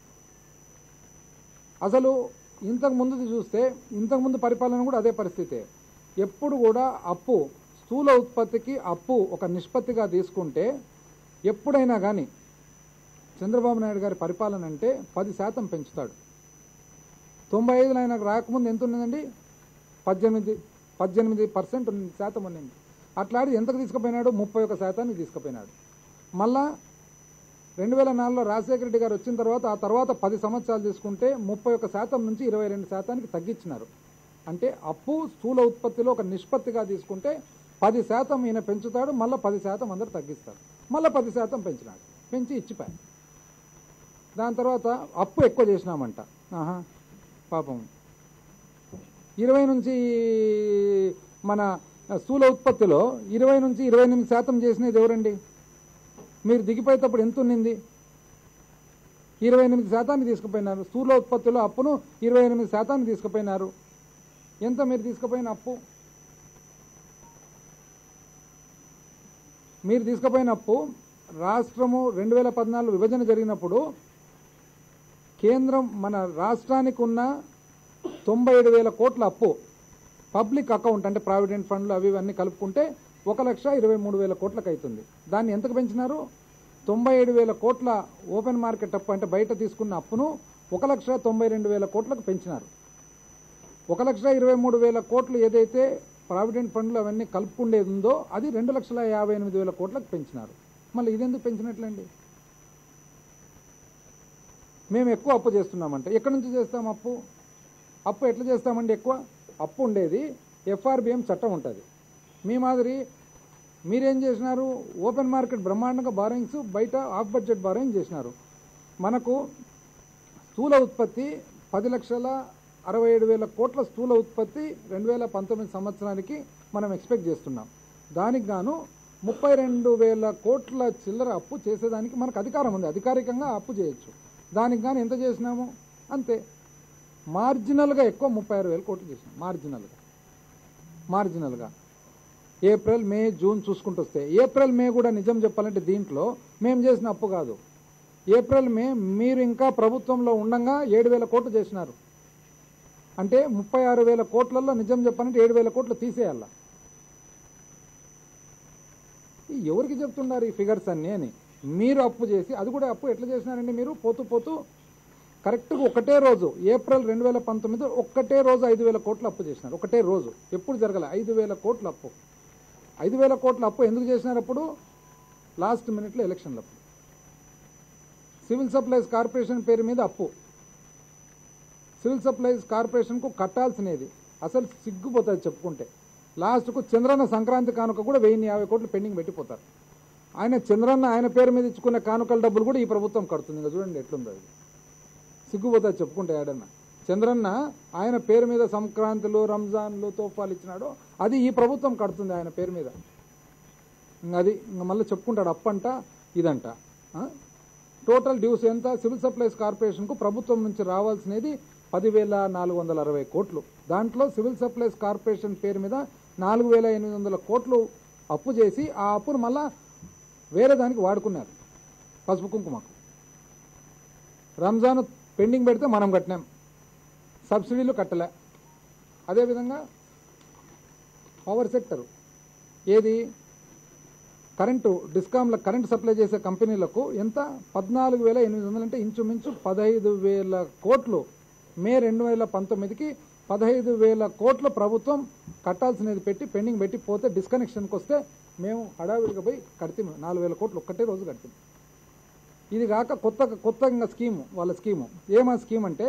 అసలు ఇంతకు ముందుది చూస్తే ఇంతకు ముందు పరిపాలన కూడా అదే పరిస్థితే ఎప్పుడు కూడా అప్పు స్థూల ఉత్పత్తికి అప్పు ఒక నిష్పత్తిగా తీసుకుంటే ఎప్పుడైనా కానీ చంద్రబాబు నాయుడు గారి పరిపాలన అంటే పది శాతం పెంచుతాడు తొంభై ఐదులో ఆయనకు రాకముందు ఎంత ఉన్నదండి పద్దెనిమిది పద్దెనిమిది పర్సెంట్ శాతం ఉన్నింది అట్లాడి ఎంతకు తీసుకుపోయినాడు ముప్పై ఒక శాతానికి తీసుకుపోయినాడు మళ్ళా రెండు వేల నాలుగులో రాజశేఖర రెడ్డి గారు వచ్చిన తర్వాత ఆ తర్వాత పది సంవత్సరాలు తీసుకుంటే ముప్పై ఒక శాతం నుంచి ఇరవై రెండు శాతానికి తగ్గించినారు అంటే అప్పు స్థూల ఉత్పత్తిలో ఒక నిష్పత్తిగా తీసుకుంటే పది శాతం ఈయన పెంచుతాడు మళ్ళీ పది శాతం అందరు తగ్గిస్తారు మళ్ళీ పది శాతం పెంచినాడు పెంచి ఇచ్చిపోయాడు దాని తర్వాత అప్పు ఎక్కువ చేసినామంట ఆహా పాపం ఇరవై నుంచి మన స్థూల ఉత్పత్తిలో ఇరవై నుంచి ఇరవై ఎనిమిది శాతం చేసినది ఎవరండి మీరు దిగిపోయేటప్పుడు ఎంత ఉన్నింది ఇరవై ఎనిమిది శాతాన్ని తీసుకుపోయినారు స్థూల ఉత్పత్తిలో అప్పును ఇరవై ఎనిమిది శాతాన్ని తీసుకుపోయినారు ఎంత మీరు తీసుకుపోయిన అప్పు మీరు తీసుకుపోయిన అప్పు రాష్ట్రము రెండు వేల పద్నాలుగు విభజన జరిగినప్పుడు కేంద్రం మన రాష్ట్రానికి ఉన్న తొంభై ఏడు వేల కోట్ల అప్పు పబ్లిక్ అకౌంట్ అంటే ప్రావిడెంట్ ఫండ్లు అవి ఇవన్నీ కలుపుకుంటే ఒక లక్ష ఇరవై మూడు వేల కోట్లకు అవుతుంది దాన్ని ఎంతకు పెంచినారు తొంభై ఏడు వేల కోట్ల ఓపెన్ మార్కెట్ అప్పు అంటే బయట తీసుకున్న అప్పును ఒక లక్ష తొంభై రెండు వేల కోట్లకు పెంచినారు ఒక లక్ష ఇరవై మూడు వేల కోట్లు ఏదైతే ప్రావిడెంట్ ఫండ్లు అవన్నీ కలుపుకుండేది ఉందో అది రెండు లక్షల యాభై ఎనిమిది వేల కోట్లకు పెంచినారు మళ్ళీ ఇదెందుకు పెంచినట్లండి మేము ఎక్కువ అప్పు చేస్తున్నామంటే ఎక్కడి నుంచి చేస్తాం అప్పు అప్పు ఎట్లా చేస్తామండి ఎక్కువ అప్పు ఉండేది ఎఫ్ఆర్బిఎం చట్టం ఉంటుంది మీ మాదిరి మీరేం చేసినారు ఓపెన్ మార్కెట్ బ్రహ్మాండంగా బారోయింగ్స్ బయట ఆఫ్ బడ్జెట్ బారోయింగ్ చేసినారు మనకు స్థూల ఉత్పత్తి పది లక్షల అరవై ఏడు వేల కోట్ల స్థూల ఉత్పత్తి రెండు వేల పంతొమ్మిది సంవత్సరానికి మనం ఎక్స్పెక్ట్ చేస్తున్నాం దానికి గాను ముప్పై రెండు వేల కోట్ల చిల్లర అప్పు చేసేదానికి మనకు అధికారం ఉంది అధికారికంగా అప్పు చేయొచ్చు దానికి కానీ ఎంత చేసినాము అంతే మార్జినల్గా ఎక్కువ ముప్పై ఆరు వేల కోట్లు చేసినాం మార్జినల్గా మార్జినల్గా ఏప్రిల్ మే జూన్ చూసుకుంటూ వస్తే ఏప్రిల్ మే కూడా నిజం చెప్పాలంటే దీంట్లో మేము చేసిన అప్పు కాదు ఏప్రిల్ మే మీరు ఇంకా ప్రభుత్వంలో ఉండంగా ఏడు వేల కోట్లు చేసినారు అంటే ముప్పై ఆరు వేల కోట్లలో నిజం చెప్పాలంటే ఏడు వేల కోట్లు తీసేయాల ఈ ఎవరికి చెప్తున్నారు ఈ ఫిగర్స్ అన్నీ అని మీరు అప్పు చేసి అది కూడా అప్పు ఎట్లా చేసినారండి మీరు పోతూ పోతూ కరెక్ట్గా ఒకటే రోజు ఏప్రిల్ రెండు వేల పంతొమ్మిది ఒక్కటే రోజు ఐదు వేల కోట్లు అప్పు చేసినారు ఒకటే రోజు ఎప్పుడు జరగలే ఐదు వేల కోట్ల అప్పు ఐదు వేల కోట్ల అప్పు ఎందుకు చేసినారు అప్పుడు లాస్ట్ మినిట్లో ఎలక్షన్లు అప్పుడు సివిల్ సప్లైస్ కార్పొరేషన్ పేరు మీద అప్పు సివిల్ సప్లైస్ కార్పొరేషన్కు కట్టాల్సినది అసలు సిగ్గుపోతుంది చెప్పుకుంటే లాస్ట్కు చంద్రన్న సంక్రాంతి కానుక కూడా వెయ్యి యాభై కోట్లు పెండింగ్ పెట్టిపోతారు ఆయన చంద్రన్న ఆయన పేరు మీద ఇచ్చుకున్న కానుకల డబ్బులు కూడా ఈ ప్రభుత్వం కడుతుంది ఇంకా చూడండి ఎట్లుందో అది సిగ్గుపోతుంది చెప్పుకుంటే ఏడన్నా చంద్రన్న ఆయన పేరు మీద సంక్రాంతులు రంజాన్లు తోఫాలు ఇచ్చినాడు అది ఈ ప్రభుత్వం కడుతుంది ఆయన పేరు మీద ఇంక అది ఇంక మళ్ళీ చెప్పుకుంటాడు అప్పంట ఇదంట ఆ? టోటల్ డ్యూస్ ఎంత సివిల్ సప్లైస్ కార్పొరేషన్కు ప్రభుత్వం నుంచి రావాల్సినది పదివేల నాలుగు వందల అరవై కోట్లు దాంట్లో సివిల్ సప్లైస్ కార్పొరేషన్ పేరు మీద నాలుగు వేల ఎనిమిది వందల కోట్లు అప్పు చేసి ఆ అప్పును మళ్ళా వేరే దానికి వాడుకున్నారు పసుపు కుంకుమకు రంజాన్ పెండింగ్ పెడితే మనం కట్టినాం సబ్సిడీలు కట్టలే అదేవిధంగా పవర్ సెక్టర్ ఏది కరెంటు డిస్కామ్ల కరెంట్ సప్లై చేసే కంపెనీలకు ఎంత పద్నాలుగు వేల ఎనిమిది వందలు అంటే ఇంచుమించు పదహైదు వేల కోట్లు మే రెండు వేల పంతొమ్మిదికి పదహైదు వేల కోట్ల ప్రభుత్వం కట్టాల్సినది పెట్టి పెండింగ్ పెట్టి పోతే డిస్కనెక్షన్కి వస్తే మేము హడావిడిగా పోయి కడితే నాలుగు వేల కోట్లు ఒక్కటే రోజు కడితే ఇది కాక కొత్త కొత్త ఇంకా స్కీము వాళ్ళ స్కీము ఏమా స్కీమ్ అంటే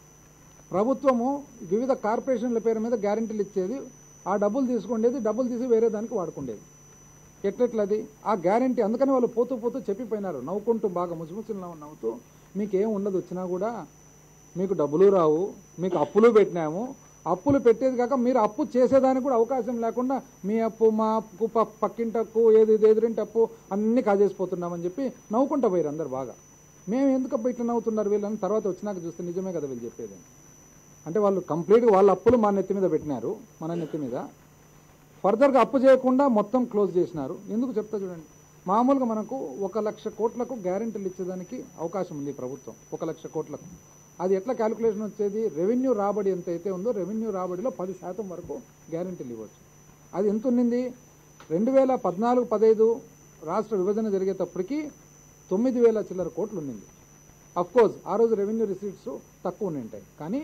ప్రభుత్వము వివిధ కార్పొరేషన్ల పేరు మీద గ్యారెంటీలు ఇచ్చేది ఆ డబ్బులు తీసుకుండేది డబ్బులు తీసి వేరే దానికి వాడుకుండేది ఎట్లెట్లది ఆ గ్యారంటీ అందుకని వాళ్ళు పోతూ పోతూ చెప్పిపోయినారు నవ్వుకుంటూ బాగా ముసిముసిలు నవ్వు నవ్వుతూ మీకేం ఉండదు వచ్చినా కూడా మీకు డబ్బులు రావు మీకు అప్పులు పెట్టినాము అప్పులు పెట్టేది కాక మీరు అప్పు చేసేదానికి కూడా అవకాశం లేకుండా మీ అప్పు మా అప్పు ప- పక్కింటి అప్పు ఏది ఇది ఎదురింటి అప్పు అన్నీ కాజేసిపోతున్నామని చెప్పి నవ్వుకుంటా పోయారు అందరు బాగా మేము ఎందుకు ఇట్లా నవ్వుతున్నారు వీళ్ళని తర్వాత వచ్చినాక చూస్తే నిజమే కదా వీళ్ళు చెప్పేది అంటే వాళ్ళు కంప్లీట్గా వాళ్ళ అప్పులు మా నెత్తి మీద పెట్టినారు మన నెత్తి మీద ఫర్దర్గా అప్పు చేయకుండా మొత్తం క్లోజ్ చేసినారు ఎందుకు చెప్తా చూడండి మామూలుగా మనకు ఒక లక్ష కోట్లకు గ్యారెంటీలు ఇచ్చేదానికి అవకాశం ఉంది ఈ ప్రభుత్వం ఒక లక్ష కోట్లకు అది ఎట్లా క్యాలిక్యులేషన్ వచ్చేది రెవెన్యూ రాబడి ఎంత అయితే ఉందో రెవెన్యూ రాబడిలో పది శాతం వరకు గ్యారెంటీలు ఇవ్వచ్చు అది ఎంత ఉన్నింది రెండు వేల పద్నాలుగు పదహైదు రాష్ట్ర విభజన జరిగేటప్పటికి తొమ్మిది వేల చిల్లర కోట్లు ఉన్నింది కోర్స్ ఆ రోజు రెవెన్యూ రిసీట్స్ తక్కువ ఉంటాయి కానీ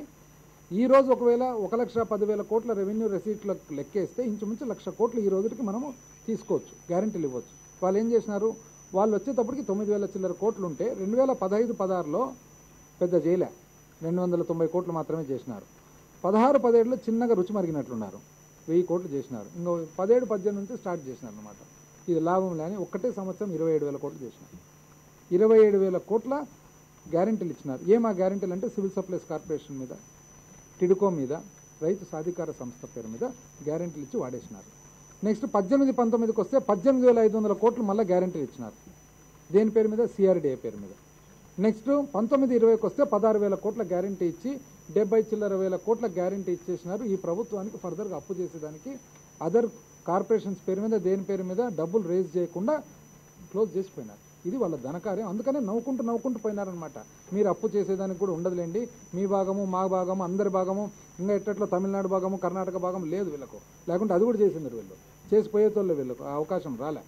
ఈ రోజు ఒకవేళ ఒక లక్ష పదివేల కోట్ల రెవెన్యూ రిసీట్లకు లెక్కేస్తే ఇంచుమించు లక్ష కోట్లు ఈ రోజుకి మనము తీసుకోవచ్చు గ్యారెంటీలు ఇవ్వచ్చు వాళ్ళు ఏం చేసినారు వాళ్ళు వచ్చేటప్పటికి తొమ్మిది వేల చిల్లర కోట్లు ఉంటే రెండు వేల పదహైదు పదహారులో పెద్ద చేయలే రెండు వందల తొంభై కోట్లు మాత్రమే చేసినారు పదహారు పదిహేడులో చిన్నగా రుచి మరిగినట్లున్నారు వెయ్యి కోట్లు చేసినారు ఇంకో పదిహేడు పద్దెనిమిది నుంచి స్టార్ట్ చేసినారు అనమాట ఇది లాభం లేని ఒక్కటే సంవత్సరం ఇరవై ఏడు వేల కోట్లు చేసినారు ఇరవై ఏడు వేల కోట్ల గ్యారెంటీలు ఇచ్చినారు ఏం ఆ గ్యారెంటీలు అంటే సివిల్ సప్లైస్ కార్పొరేషన్ మీద టిడ్కో మీద రైతు సాధికార సంస్థ పేరు మీద గ్యారెంటీలు ఇచ్చి వాడేసినారు నెక్స్ట్ పద్దెనిమిది పంతొమ్మిదికి వస్తే పద్దెనిమిది వేల ఐదు వందల కోట్లు మళ్ళీ గ్యారెంటీలు ఇచ్చినారు దేని పేరు మీద సిఆర్డీఏ పేరు మీద నెక్స్ట్ పంతొమ్మిది ఇరవైకి వస్తే పదహారు వేల కోట్ల గ్యారెంటీ ఇచ్చి డెబ్బై చిల్లర వేల కోట్ల గ్యారెంటీ ఇచ్చేసినారు ఈ ప్రభుత్వానికి ఫర్దర్గా అప్పు చేసేదానికి అదర్ కార్పొరేషన్స్ పేరు మీద దేని పేరు మీద డబ్బులు రేజ్ చేయకుండా క్లోజ్ చేసిపోయినారు ఇది వాళ్ళ ధనకార్యం అందుకనే నవ్వుకుంటూ నవ్వుకుంటూ పోయినారనమాట మీరు అప్పు చేసేదానికి కూడా ఉండదులేండి మీ భాగము మా భాగము అందరి భాగము ఇంకా ఎట్టట్లో తమిళనాడు భాగము కర్ణాటక భాగం లేదు వీళ్ళకు లేకుంటే అది కూడా చేసిండ్రు వీళ్ళు చేసిపోయేతోళ్ళు వీళ్ళకు ఆ అవకాశం రాలే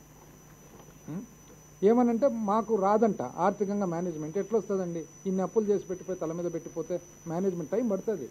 ఉం? ఏమనంటే మాకు రాదంట ఆర్థికంగా మేనేజ్మెంట్ ఎట్లా వస్తుందండి ఇన్ని అప్పులు చేసి పెట్టిపోయి తల మీద పెట్టిపోతే మేనేజ్మెంట్ టైం పడుతుంది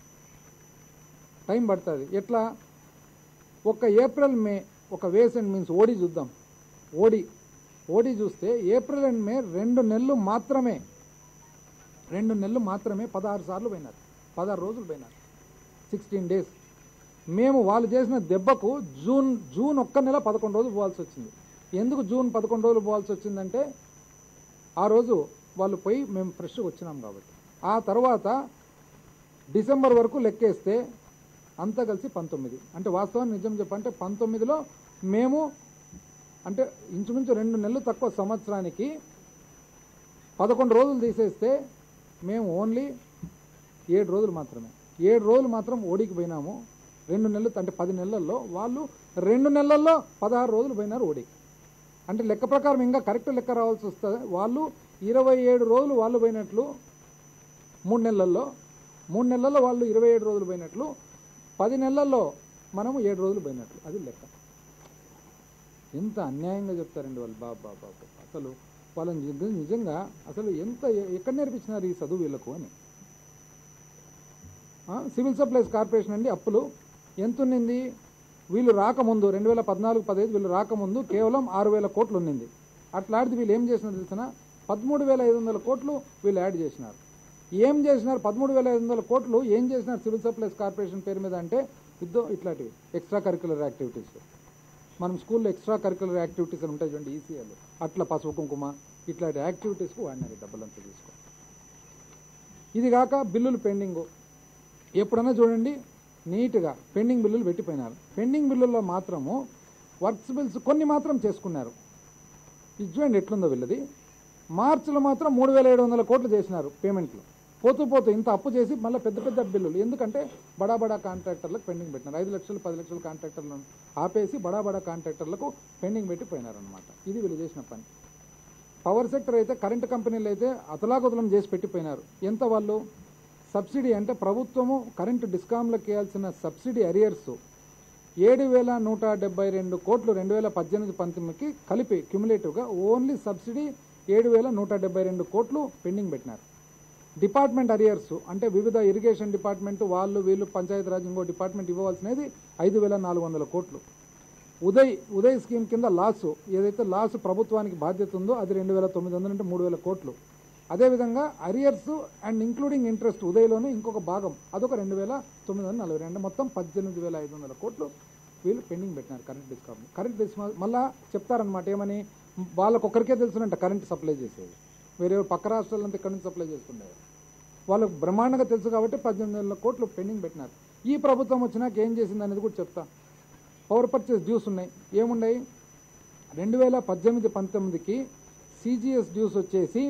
టైం పడుతుంది ఎట్లా ఒక ఏప్రిల్ మే ఒక వేస్ అండ్ మీన్స్ ఓడి చూద్దాం ఓడి ఓడి చూస్తే ఏప్రిల్ అండ్ మే రెండు నెలలు మాత్రమే రెండు నెలలు మాత్రమే పదహారు సార్లు పోయినారు పదహారు రోజులు పోయినారు సిక్స్టీన్ డేస్ మేము వాళ్ళు చేసిన దెబ్బకు జూన్ జూన్ ఒక్క నెల పదకొండు రోజులు పోవాల్సి వచ్చింది ఎందుకు జూన్ పదకొండు రోజులు పోవాల్సి వచ్చిందంటే ఆ రోజు వాళ్ళు పోయి మేము ఫ్రెష్గా వచ్చినాం కాబట్టి ఆ తర్వాత డిసెంబర్ వరకు లెక్కేస్తే అంతా కలిసి పంతొమ్మిది అంటే వాస్తవాన్ని నిజం చెప్పంటే పంతొమ్మిదిలో మేము అంటే ఇంచుమించు రెండు నెలలు తక్కువ సంవత్సరానికి పదకొండు రోజులు తీసేస్తే మేము ఓన్లీ ఏడు రోజులు మాత్రమే ఏడు రోజులు మాత్రం ఓడికి పోయినాము రెండు నెలలు అంటే పది నెలల్లో వాళ్ళు రెండు నెలల్లో పదహారు రోజులు పోయినారు ఓడికి అంటే లెక్క ప్రకారం ఇంకా కరెక్ట్ లెక్క రావాల్సి వస్తుంది వాళ్ళు ఇరవై ఏడు రోజులు వాళ్ళు పోయినట్లు మూడు నెలల్లో మూడు నెలల్లో వాళ్ళు ఇరవై ఏడు రోజులు పోయినట్లు పది నెలల్లో మనము ఏడు రోజులు పోయినట్లు అది లెక్క ఎంత అన్యాయంగా చెప్తారండి వాళ్ళు బాబా బాబా బాబా. అసలు వాళ్ళని నిజ- నిజంగా అసలు ఎంత ఎ- ఎక్కడ నేర్పించినారు ఈ చదువు వీళ్ళకు అని ఆ, సివిల్ సప్లైస్ కార్పొరేషన్ అండి అప్పులు ఎంత ఉన్నింది వీళ్ళు రాకముందు రెండు వేల పద్నాలుగు పదహైదు వీళ్ళు రాకముందు కేవలం ఆరు వేల కోట్లు ఉన్నింది అట్లాంటిది వీళ్ళు ఏం చేసినారు తెలిసిన పదమూడు వేల ఐదు వందల కోట్లు వీళ్ళు యాడ్ చేసినారు ఏం చేసినారు పదమూడు వేల ఐదు వందల కోట్లు ఏం చేసినారు సివిల్ సప్లైస్ కార్పొరేషన్ పేరు మీద అంటే ఇద్దో ఇట్లాంటివి ఎక్స్ట్రా కరికులర్ యాక్టివిటీస్ మనం స్కూల్లో ఎక్స్ట్రా కరికులర్ యాక్టివిటీస్ అని ఉంటాయి చూడండి ఈసీఎల్ అట్లా పసుపు కుంకుమ ఇట్లాంటి యాక్టివిటీస్కు వాడినారు ఈ డబ్బులంతా తీసుకో ఇది కాక బిల్లులు పెండింగ్ ఎప్పుడన్నా చూడండి నీట్గా పెండింగ్ బిల్లులు పెట్టిపోయినారు పెండింగ్ బిల్లుల్లో మాత్రము వర్క్స్ బిల్స్ కొన్ని మాత్రం చేసుకున్నారు ఇది చూడండి ఎట్లుందో వీళ్ళది మార్చిలో మాత్రం మూడు వేల ఏడు వందల కోట్లు చేసినారు పేమెంట్లు పోతూ పోతూ ఇంత అప్పు చేసి మళ్ళీ పెద్ద పెద్ద బిల్లులు ఎందుకంటే బడా బడా కాంట్రాక్టర్లకు పెండింగ్ పెట్టినారు ఐదు లక్షలు పది లక్షల కాంట్రాక్టర్లను ఆపేసి బడా బడా కాంట్రాక్టర్లకు పెండింగ్ పెట్టి పోయినారనమాట ఇది వీళ్ళు చేసిన పని పవర్ సెక్టర్ అయితే కరెంటు కంపెనీలు అయితే అతలాకుతలం చేసి పెట్టిపోయినారు ఎంత వాళ్ళు సబ్సిడీ అంటే ప్రభుత్వము కరెంటు డిస్కామ్లకు ఇవ్వాల్సిన సబ్సిడీ అరియర్స్ ఏడు వేల నూట డెబ్బై రెండు కోట్లు రెండు వేల పద్దెనిమిది పంతొమ్మిదికి కలిపి క్యుములేటివ్గా ఓన్లీ సబ్సిడీ ఏడు వేల నూట డెబ్బై రెండు కోట్లు పెండింగ్ పెట్టినారు డిపార్ట్మెంట్ అరియర్స్ అంటే వివిధ ఇరిగేషన్ డిపార్ట్మెంట్ వాళ్ళు వీళ్ళు పంచాయతీరాజ్ ఇంకో డిపార్ట్మెంట్ ఇవ్వవలసినది ఐదు వేల నాలుగు వందల కోట్లు ఉదయ్ ఉదయ్ స్కీమ్ కింద లాసు ఏదైతే లాసు ప్రభుత్వానికి బాధ్యత ఉందో అది రెండు వేల తొమ్మిది వందల అంటే మూడు వేల కోట్లు అదేవిధంగా అరియర్స్ అండ్ ఇంక్లూడింగ్ ఇంట్రెస్ట్ ఉదయ్లోనే ఇంకొక భాగం అదొక రెండు వేల తొమ్మిది వందల నలభై రెండు మొత్తం పద్దెనిమిది వేల ఐదు వందల కోట్లు వీళ్ళు పెండింగ్ పెట్టినారు కరెంట్ డిస్కౌంట్ కరెంట్ డిస్కౌంట్ మళ్ళా చెప్తారనమాట ఏమని వాళ్ళకొక్కరికే తెలుసునంట కరెంట్ సప్లై చేసేది వేరే పక్క రాష్ట్రాలంతా ఇక్కడ నుంచి సప్లై చేస్తుండేది వాళ్ళకు బ్రహ్మాండంగా తెలుసు కాబట్టి పద్దెనిమిది వేల కోట్లు పెండింగ్ పెట్టినారు ఈ ప్రభుత్వం వచ్చినాక ఏం చేసింది అనేది కూడా చెప్తా పవర్ పర్చేస్ డ్యూస్ ఉన్నాయి ఏమున్నాయి రెండు వేల పద్దెనిమిది పంతొమ్మిదికి సిజిఎస్ డ్యూస్ వచ్చేసి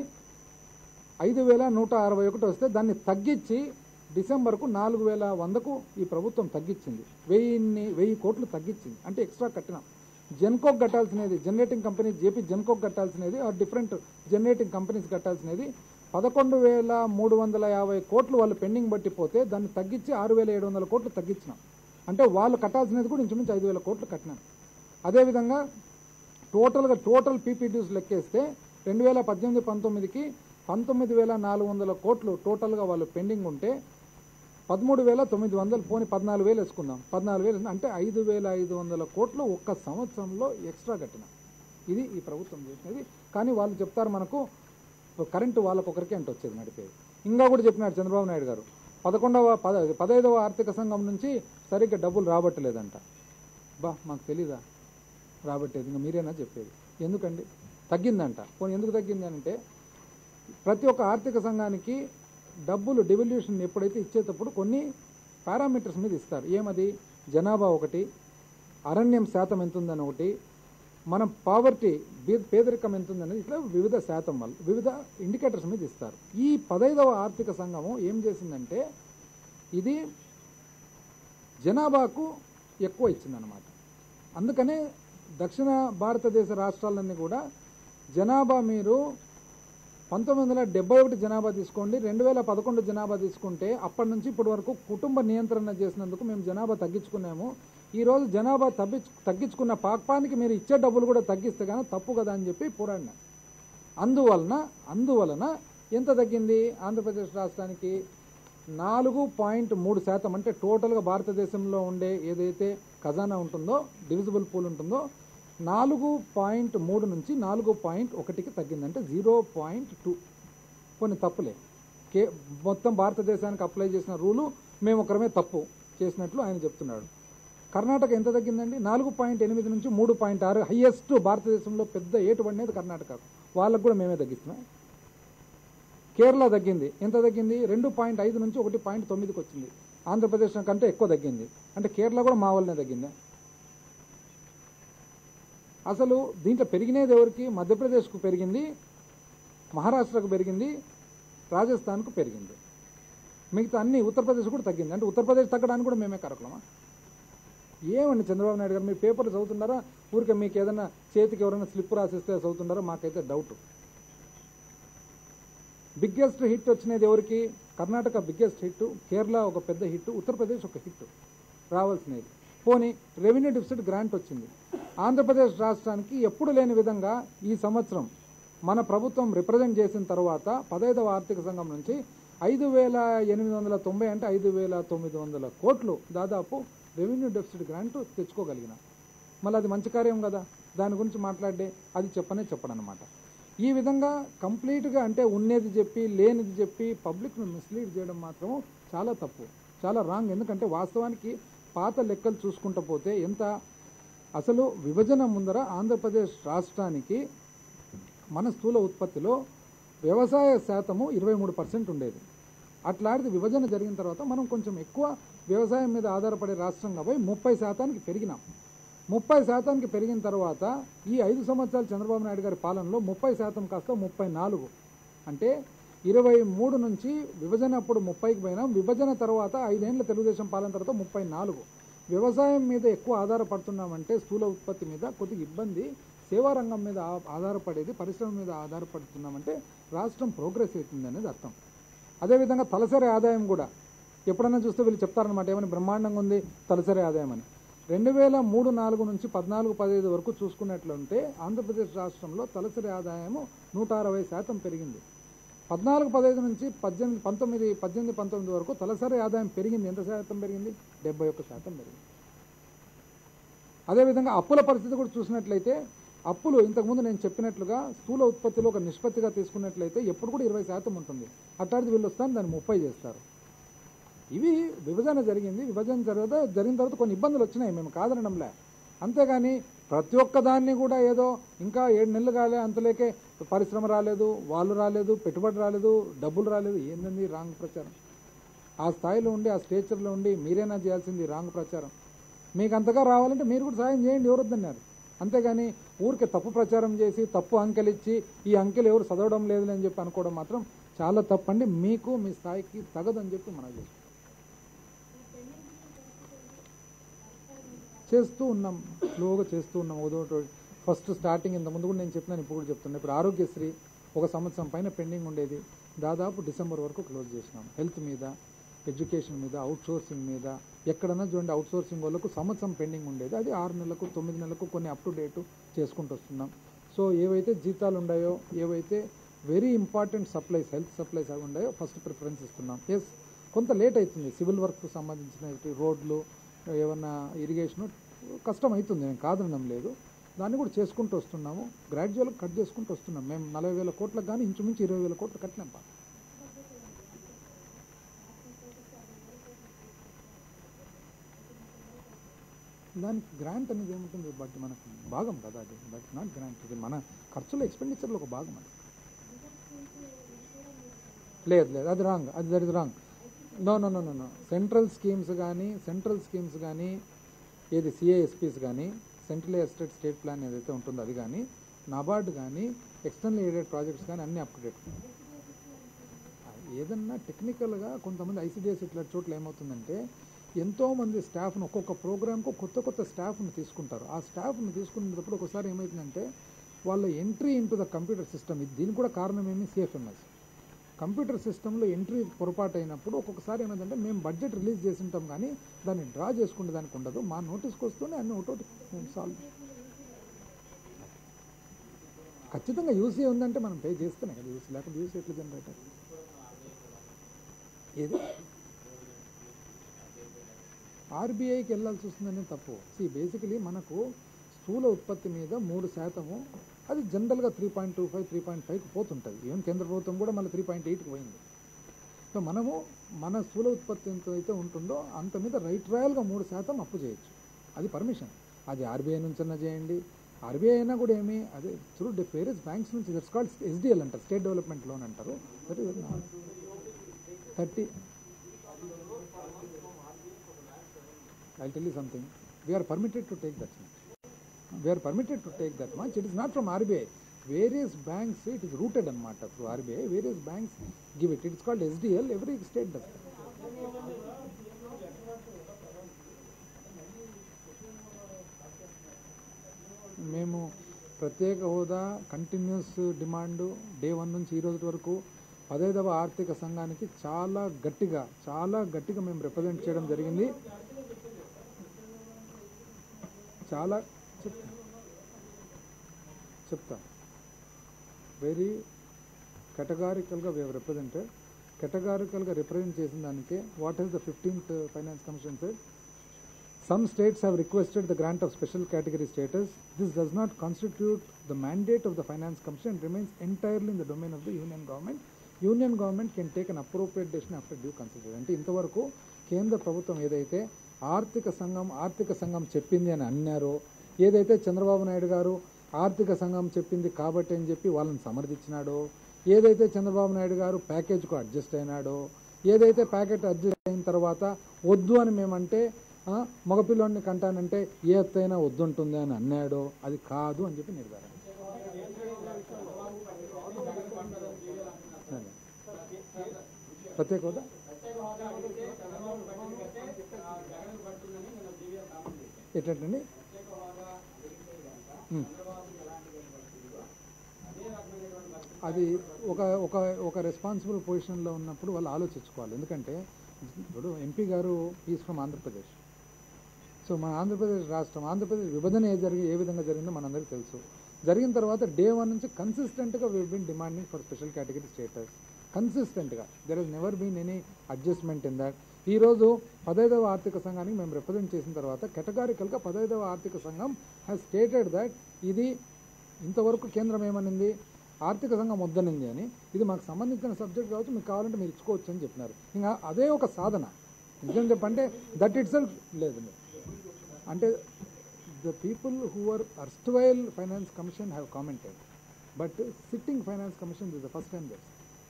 ఐదు వేల నూట అరవై ఒకటి వస్తే దాన్ని తగ్గించి డిసెంబర్కు నాలుగు వేల వందకు ఈ ప్రభుత్వం తగ్గించింది వెయ్యిన్ని వెయ్యి కోట్లు తగ్గించింది అంటే ఎక్స్ట్రా కట్టినాం జెన్కోక్ కట్టాల్సినది జనరేటింగ్ కంపెనీ జేపీ జెన్కోక్ కట్టాల్సినది ఆ డిఫరెంట్ జనరేటింగ్ కంపెనీస్ కట్టాల్సినది పదకొండు వేల మూడు వందల యాభై కోట్లు వాళ్ళు పెండింగ్ బట్టిపోతే దాన్ని తగ్గించి ఆరు వేల ఏడు వందల కోట్లు తగ్గించినాం అంటే వాళ్ళు కట్టాల్సినది కూడా ఇంచుమించు ఐదు వేల కోట్లు కట్టినాం అదేవిధంగా టోటల్గా టోటల్ పీపీ డ్యూస్ లెక్కేస్తే రెండు వేల పద్దెనిమిది పంతొమ్మిదికి పంతొమ్మిది వేల నాలుగు వందల కోట్లు టోటల్గా వాళ్ళు పెండింగ్ ఉంటే పదమూడు వేల తొమ్మిది వందలు పోని పద్నాలుగు వేలు వేసుకుందాం పద్నాలుగు వేలు అంటే ఐదు వేల ఐదు వందల కోట్లు ఒక్క సంవత్సరంలో ఎక్స్ట్రా కట్టిన ఇది ఈ ప్రభుత్వం చేసినది కానీ వాళ్ళు చెప్తారు మనకు కరెంటు వాళ్ళకొకరికే అంటే వచ్చేది నడిపేది ఇంకా కూడా చెప్పినాడు చంద్రబాబు నాయుడు గారు పదకొండవ పద పదహైదవ ఆర్థిక సంఘం నుంచి సరిగ్గా డబ్బులు రాబట్టలేదంట బా మాకు తెలీదా రాబట్టేది ఇంకా మీరేనా చెప్పేది ఎందుకండి తగ్గిందంట పోనీ ఎందుకు తగ్గింది అంటే ప్రతి ఒక్క ఆర్థిక సంఘానికి డబ్బులు డెవల్యూషన్ ఎప్పుడైతే ఇచ్చేటప్పుడు కొన్ని పారామీటర్స్ మీద ఇస్తారు ఏమది జనాభా ఒకటి అరణ్యం శాతం ఎంత ఉందని ఒకటి మనం పావర్టీ పేదరికం ఎంత ఉందనేది ఇట్లా వివిధ శాతం వల్ల వివిధ ఇండికేటర్స్ మీద ఇస్తారు ఈ పదైదవ ఆర్థిక సంఘము ఏం చేసిందంటే ఇది జనాభాకు ఎక్కువ ఇచ్చిందనమాట అందుకనే దక్షిణ భారతదేశ రాష్ట్రాలన్నీ కూడా జనాభా మీరు పంతొమ్మిది వందల డెబ్బై ఒకటి జనాభా తీసుకోండి రెండు వేల పదకొండు జనాభా తీసుకుంటే అప్పటి నుంచి ఇప్పటి వరకు కుటుంబ నియంత్రణ చేసినందుకు మేము జనాభా తగ్గించుకున్నాము ఈరోజు జనాభా తగ్గి తగ్గించుకున్న పాపానికి మీరు ఇచ్చే డబ్బులు కూడా తగ్గిస్తే కానీ తప్పు కదా అని చెప్పి పోరాడినా అందువలన అందువలన ఎంత తగ్గింది ఆంధ్రప్రదేశ్ రాష్ట్రానికి నాలుగు పాయింట్ మూడు శాతం అంటే టోటల్గా భారతదేశంలో ఉండే ఏదైతే ఖజానా ఉంటుందో డివిజిబుల్ పూల్ ఉంటుందో నాలుగు పాయింట్ మూడు నుంచి నాలుగు పాయింట్ ఒకటికి తగ్గిందంటే జీరో పాయింట్ టూ కొన్ని తప్పులే కే మొత్తం భారతదేశానికి అప్లై చేసిన రూలు మేము ఒకరమే తప్పు చేసినట్లు ఆయన చెప్తున్నాడు కర్ణాటక ఎంత తగ్గిందండి నాలుగు పాయింట్ ఎనిమిది నుంచి మూడు పాయింట్ ఆరు హైయెస్ట్ భారతదేశంలో పెద్ద ఏటు పడినది కర్ణాటక వాళ్ళకు కూడా మేమే తగ్గిస్తున్నాం కేరళ తగ్గింది ఎంత తగ్గింది రెండు పాయింట్ ఐదు నుంచి ఒకటి పాయింట్ తొమ్మిదికి వచ్చింది ఆంధ్రప్రదేశ్ కంటే ఎక్కువ తగ్గింది అంటే కేరళ కూడా మా వల్లనే తగ్గింది అసలు దీంట్లో పెరిగినది ఎవరికి మధ్యప్రదేశ్కు పెరిగింది మహారాష్ట్రకు పెరిగింది రాజస్థాన్కు పెరిగింది మిగతా అన్ని ఉత్తరప్రదేశ్ కూడా తగ్గింది అంటే ఉత్తరప్రదేశ్ తగ్గడానికి కూడా మేమే కరకలమా ఏమండి చంద్రబాబు నాయుడు గారు మీ పేపర్ చదువుతున్నారా ఊరికే మీకు ఏదైనా చేతికి ఎవరైనా స్లిప్ రాసిస్తే చదువుతున్నారా మాకైతే డౌట్ బిగ్గెస్ట్ హిట్ వచ్చినది ఎవరికి కర్ణాటక బిగ్గెస్ట్ హిట్ కేరళ ఒక పెద్ద హిట్ ఉత్తరప్రదేశ్ ఒక హిట్ రావాల్సినది పోనీ రెవెన్యూ డిఫిసిట్ గ్రాంట్ వచ్చింది ఆంధ్రప్రదేశ్ రాష్ట్రానికి ఎప్పుడు లేని విధంగా ఈ సంవత్సరం మన ప్రభుత్వం రిప్రజెంట్ చేసిన తర్వాత పదహైదవ ఆర్థిక సంఘం నుంచి ఐదు వేల ఎనిమిది వందల తొంభై అంటే ఐదు వేల తొమ్మిది వందల కోట్లు దాదాపు రెవెన్యూ డెఫిసిట్ గ్రాంట్ తెచ్చుకోగలిగిన మళ్ళీ అది మంచి కార్యం కదా దాని గురించి మాట్లాడే అది చెప్పనే చెప్పడనమాట ఈ విధంగా కంప్లీట్గా అంటే ఉన్నది చెప్పి లేనిది చెప్పి పబ్లిక్ను మిస్లీడ్ చేయడం మాత్రం చాలా తప్పు చాలా రాంగ్ ఎందుకంటే వాస్తవానికి పాత లెక్కలు చూసుకుంటూ పోతే ఎంత అసలు విభజన ముందర ఆంధ్రప్రదేశ్ రాష్ట్రానికి మన స్థూల ఉత్పత్తిలో వ్యవసాయ శాతము ఇరవై మూడు పర్సెంట్ ఉండేది అట్లాంటిది విభజన జరిగిన తర్వాత మనం కొంచెం ఎక్కువ వ్యవసాయం మీద ఆధారపడే రాష్ట్రంగా పోయి ముప్పై శాతానికి పెరిగినాం ముప్పై శాతానికి పెరిగిన తర్వాత ఈ ఐదు సంవత్సరాలు చంద్రబాబు నాయుడు గారి పాలనలో ముప్పై శాతం కాస్త ముప్పై నాలుగు అంటే ఇరవై మూడు నుంచి విభజన అప్పుడు ముప్పైకి పోయినాం విభజన తర్వాత ఐదేళ్ల తెలుగుదేశం పాలన తర్వాత ముప్పై నాలుగు వ్యవసాయం మీద ఎక్కువ ఆధారపడుతున్నామంటే స్థూల ఉత్పత్తి మీద కొద్దిగా ఇబ్బంది సేవా రంగం మీద ఆ- ఆధారపడేది పరిశ్రమ మీద ఆధారపడుతున్నామంటే రాష్ట్రం ప్రోగ్రెస్ అవుతుంది అనేది అర్థం అదేవిధంగా తలసరి ఆదాయం కూడా ఎప్పుడన్నా చూస్తే వీళ్ళు చెప్తారనమాట ఏమని బ్రహ్మాండంగా ఉంది తలసరి ఆదాయం అని రెండు వేల మూడు నాలుగు నుంచి పద్నాలుగు పదిహేదు వరకు చూసుకున్నట్లుంటే ఆంధ్రప్రదేశ్ రాష్ట్రంలో తలసరి ఆదాయము నూట అరవై శాతం పెరిగింది పద్నాలుగు పదహైదు నుంచి పద్దెనిమిది పంతొమ్మిది పద్దెనిమిది పంతొమ్మిది వరకు తలసరి ఆదాయం పెరిగింది ఎంత శాతం పెరిగింది డెబ్బై ఒక్క శాతం పెరిగింది అదేవిధంగా అప్పుల పరిస్థితి కూడా చూసినట్లయితే అప్పులు ఇంతకుముందు నేను చెప్పినట్లుగా స్థూల ఉత్పత్తిలో ఒక నిష్పత్తిగా తీసుకున్నట్లయితే ఎప్పుడు కూడా ఇరవై శాతం ఉంటుంది అట్లాంటిది వీళ్ళు వస్తాను దాన్ని ముప్పై చేస్తారు ఇవి విభజన జరిగింది విభజన తర్వాత జరిగిన తర్వాత కొన్ని ఇబ్బందులు వచ్చినాయి మేము కాదనడంలే అంతేగాని ప్రతి ఒక్క దాన్ని కూడా ఏదో ఇంకా ఏడు నెలలు కాలే అంతలేకే పరిశ్రమ రాలేదు వాళ్ళు రాలేదు పెట్టుబడి రాలేదు డబ్బులు రాలేదు ఏందండి రాంగ్ ప్రచారం ఆ స్థాయిలో ఉండి ఆ స్టేచర్లో ఉండి మీరేనా చేయాల్సింది రాంగ్ ప్రచారం మీకు అంతగా రావాలంటే మీరు కూడా సాయం చేయండి ఎవరు వద్దన్నారు అంతేగాని ఊరికే తప్పు ప్రచారం చేసి తప్పు అంకెలు ఇచ్చి ఈ అంకెలు ఎవరు చదవడం లేదు అని చెప్పి అనుకోవడం మాత్రం చాలా తప్పండి మీకు మీ స్థాయికి తగదని చెప్పి మనం చేస్తాం చేస్తూ ఉన్నాం స్లోగా చేస్తూ ఉన్నాం ఒకటి ఫస్ట్ స్టార్టింగ్ ఇంత ముందు కూడా నేను చెప్పినాను ఇప్పుడు కూడా చెప్తున్నాను ఇప్పుడు ఆరోగ్యశ్రీ ఒక సంవత్సరం పైన పెండింగ్ ఉండేది దాదాపు డిసెంబర్ వరకు క్లోజ్ చేసినాం హెల్త్ మీద ఎడ్యుకేషన్ మీద అవుట్ సోర్సింగ్ మీద ఎక్కడన్నా చూడండి అవుట్ సోర్సింగ్ వాళ్ళకు సంవత్సరం పెండింగ్ ఉండేది అది ఆరు నెలలకు తొమ్మిది నెలలకు కొన్ని అప్ టు డేట్ చేసుకుంటూ వస్తున్నాం సో ఏవైతే జీతాలు ఉన్నాయో ఏవైతే very important supplies health supplies అవి ఉన్నాయో ఫస్ట్ ప్రిఫరెన్స్ ఇస్తున్నాం ఎస్ కొంత లేట్ అవుతుంది సివిల్ వర్క్ సంబంధించిన రోడ్లు ఏమన్నా ఇరిగేషన్ కష్టం అవుతుంది నేను కాదనడం లేదు దాన్ని కూడా చేసుకుంటూ వస్తున్నాము గ్రాడ్యువల్గా కట్ చేసుకుంటూ వస్తున్నాం మేము నలభై వేల కోట్లకు కానీ ఇంచుమించు ఇరవై వేల కోట్లు కట్టినాం బా దానికి గ్రాంట్ అనేది ఏముంటుంది బట్ మనకు భాగం కదా అది బట్ నాట్ గ్రాంట్ ఇది మన ఖర్చుల ఎక్స్పెండిచర్లో ఒక భాగం అది లేదు లేదు అది రాంగ్ అది that is wrong no no no no no central schemes కానీ సెంట్రల్ స్కీమ్స్ కానీ ఏది సిఏఎస్పీస్ కానీ సెంట్రల్ ఎస్టేట్ స్టేట్ ప్లాన్ ఏదైతే ఉంటుందో అది కానీ నాబార్డ్ కానీ ఎక్స్టర్నల్ ఎయిడెడ్ ప్రాజెక్ట్స్ కానీ అన్నీ అప్ టు డేట్ ఏదన్నా టెక్నికల్గా కొంతమంది ఐసీడీఎస్ ఇట్లా చోట్ల ఏమవుతుందంటే ఎంతోమంది స్టాఫ్ను ఒక్కొక్క ప్రోగ్రామ్కు కొత్త కొత్త స్టాఫ్ను తీసుకుంటారు ఆ స్టాఫ్ను తీసుకునేటప్పుడు ఒకసారి ఏమవుతుందంటే వాళ్ళ entry into the computer system ఇది దీనికి కూడా కారణం ఏమి సిఎఫ్ఎంఎస్ కంప్యూటర్ సిస్టంలో ఎంట్రీ పొరపాటు అయినప్పుడు ఒక్కొక్కసారి ఏమైందంటే మేము బడ్జెట్ రిలీజ్ చేసి ఉంటాం కానీ దాన్ని డ్రా చేసుకునే దానికి ఉండదు మా నోటీస్కి వస్తూనే అన్ని ఒకటి మేము సాల్వ్ ఖచ్చితంగా యూసీ ఉందంటే మనం పే చేస్తేనే కదా యూసీ లేకపోతే యూసీ ఎట్లా జనరేట్ అవుతుంది? ఏది ఆర్బీఐకి వెళ్ళాల్సి వస్తుందనే తప్పు సి బేసికలీ మనకు స్థూల ఉత్పత్తి మీద మూడు శాతము అది జనరల్గా three point two five three point ఫైవ్కి పోతుంటుంది ఈవెన్ కేంద్ర ప్రభుత్వం కూడా మళ్ళీ త్రీ పాయింట్ ఎయిట్కి పోయింది సో మనము మన స్థూల ఉత్పత్తి ఎంత అయితే ఉంటుందో అంత మీద రైట్ రాయల్గా మూడు శాతం అప్పు చేయొచ్చు అది పర్మిషన్ అది ఆర్బీఐ నుంచన్నా చేయండి ఆర్బీఐ అయినా కూడా ఏమి అదే త్రూ వేరియస్ బ్యాంక్స్ నుంచి దట్స్ కాల్డ్ ఎస్డిఎల్ అంటారు స్టేట్ డెవలప్మెంట్ లోన్ అంటారు that is thirty I tell you something we are permitted to take that we are permitted to take that much. It is not from RBI. Various banks, it is rooted anamata through RBI. Various banks give it. It is called SDL. Every state does that. మేము ప్రత్యేక హోదా continuous demand day one నుంచి ఈ రోజు వరకు పదైదవ ఆర్థిక సంఘానికి చాలా గట్టిగా చాలా గట్టిగా మేము రిప్రజెంట్ చేయడం జరిగింది చాలా చెప్తా చెప్తా వెరీ కేటగారికల్గా వీ రిప్రజెంటెడ్ కేటగారికల్గా రిప్రజెంట్ చేసిన దానికే what is the fifteenth finance commission said Some states have requested the grant of special category status. This does not constitute the mandate of the Finance Commission and remains entirely in the domain of the Union Government. Union Government can take an appropriate decision after due consideration. అంటే ఇంతవరకు కేంద్ర ప్రభుత్వం ఏదైతే ఆర్థిక సంఘం ఆర్థిక సంఘం చెప్పింది అని అన్నారో ఏదైతే చంద్రబాబు నాయుడు గారు ఆర్థిక సంఘం చెప్పింది కాబట్టి అని చెప్పి వాళ్ళని సమర్థించినాడో ఏదైతే చంద్రబాబు నాయుడు గారు ప్యాకేజ్కు అడ్జస్ట్ అయినాడో ఏదైతే ప్యాకెట్ అడ్జస్ట్ అయిన తర్వాత వద్దు అని మేమంటే ఆ, మగపిల్లోడిని కంటానంటే ఏ ఎత్తైనా వద్దుంటుంది అని అన్నాడో అది కాదు అని చెప్పి నిర్ధారణ అదే. ప్రత్యేక హోదా ఎట్లండి ఉమ్. అది ఒక ఒక ఒక రెస్పాన్సిబుల్ పొజిషన్లో ఉన్నప్పుడు వాళ్ళు ఆలోచించుకోవాలి ఎందుకంటే ఇప్పుడు ఎంపీ గారు ఈజ్ ఫ్రమ్ ఆంధ్రప్రదేశ్ సో మన ఆంధ్రప్రదేశ్ రాష్ట్రం ఆంధ్రప్రదేశ్ విభజన ఏ జరిగి ఏ విధంగా జరిగిందో మనందరికీ తెలుసు జరిగిన తర్వాత డే వన్ నుంచి కన్సిస్టెంట్గా we been demanding for special category status కన్సిస్టెంట్గా there is never been any adjustment in that ఈరోజు పదైదవ ఆర్థిక సంఘానికి మేము రిప్రజెంట్ చేసిన తర్వాత కేటగారికల్గా పదైదవ ఆర్థిక సంఘం హ్యాస్ స్టేటెడ్ దట్ ఇది ఇంతవరకు కేంద్రం ఏమనింది ఆర్థిక సంఘం వద్దనింది అని ఇది మాకు సంబంధించిన సబ్జెక్ట్ కావచ్చు మీకు కావాలంటే మీరు ఇచ్చుకోవచ్చు అని చెప్పినారు ఇంకా అదే ఒక సాధన నిజం చెప్పంటే దట్ ఇట్ సెల్ఫ్ లేదు అంటే the people who are erstwhile finance commission have commented but sitting finance commission is the first time that's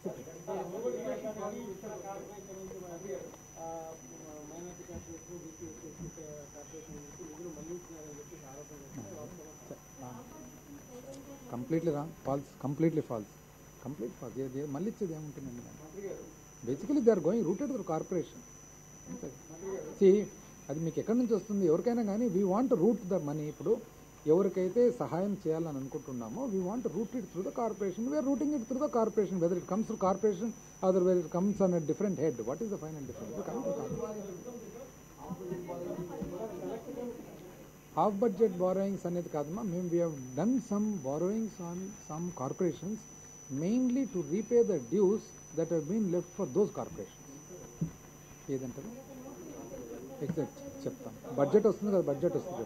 completely wrong false completely false complete false మళ్ళీ ఇచ్చేది ఏముంటుందండి basically they are going routed through corporation see అది మీకు ఎక్కడి నుంచి వస్తుంది ఎవరికైనా కానీ we want route the money ఇప్పుడు ఎవరికైతే సహాయం చేయాలని అనుకుంటున్నామో we want route it through the corporation we are routing it through the corporation weather it comes through corporation other whether it comes on different head what is the final difference off budget borrowings అనేది కాదమ్మా మేము we have done some borrowings on some corporations mainly to repay the dues that have been left for those corporations ఏదంటారు exact చెప్తాం budget వస్తుంది కదా budget వస్తుంది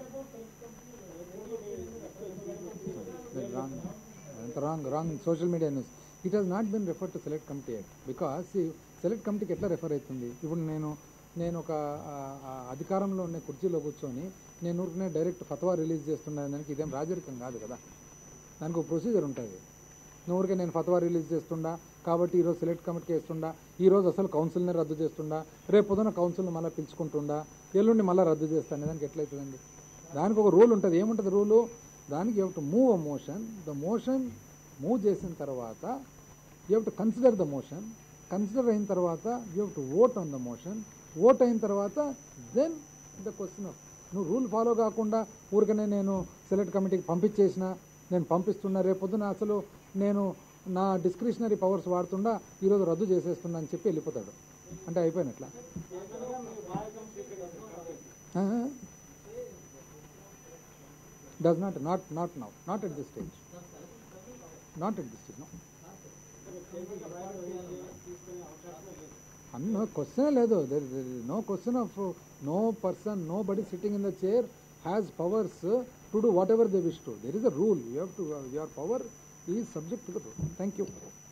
wrong అంత wrong wrong social media news it has not been refer to select committee at because select కమిటీకి ఎట్లా refer అవుతుంది ఇప్పుడు నేను నేను ఒక ఆ, ఆ, అధికారంలో ఉన్న కుర్చీలో కూర్చొని నేను ఊరికనే డైరెక్ట్ ఫతవా రిలీజ్ చేస్తున్నాను దానికి ఇదేం రాజరికం కాదు కదా దానికి ఒక ప్రొసీజర్ ఉంటుంది నువ్వు ఊరికే నేను ఫతవా రిలీజ్ చేస్తుండా కాబట్టి ఈరోజు సెలెక్ట్ కమిటీకి వేస్తుండా ఈ రోజు అసలు కౌన్సిల్ని రద్దు చేస్తుండా రేపు పొద్దున కౌన్సిల్ని మళ్ళీ పిలుచుకుంటుండా ఎల్లుండి మళ్ళీ రద్దు చేస్తాను దానికి ఎట్లయితుందండి దానికి ఒక రూల్ ఉంటుంది ఏముంటుంది రూలు దానికి you to move a motion the motion move చేసిన తర్వాత you have to consider the motion consider అయిన తర్వాత you have to vote on the motion vote అయిన తర్వాత దెన్ ద క్వశ్చన్ ఆఫ్ నువ్వు రూల్ ఫాలో కాకుండా ఊరికనే నేను సెలెక్ట్ కమిటీకి పంపించేసిన నేను పంపిస్తున్నా రేపు పొద్దున అసలు నేను నా డిస్క్రిషనరీ పవర్స్ వాడుతుండా ఈరోజు రద్దు చేసేస్తున్నా అని చెప్పి వెళ్ళిపోతాడు అంటే అయిపోయినట్లా does not not not now not at this stage not at this stage no అన్న క్వశ్చన్ లేదు no question of no person nobody sitting in the chair has powers to do whatever they wish to there is a rule you have to your power is subject to the rule thank you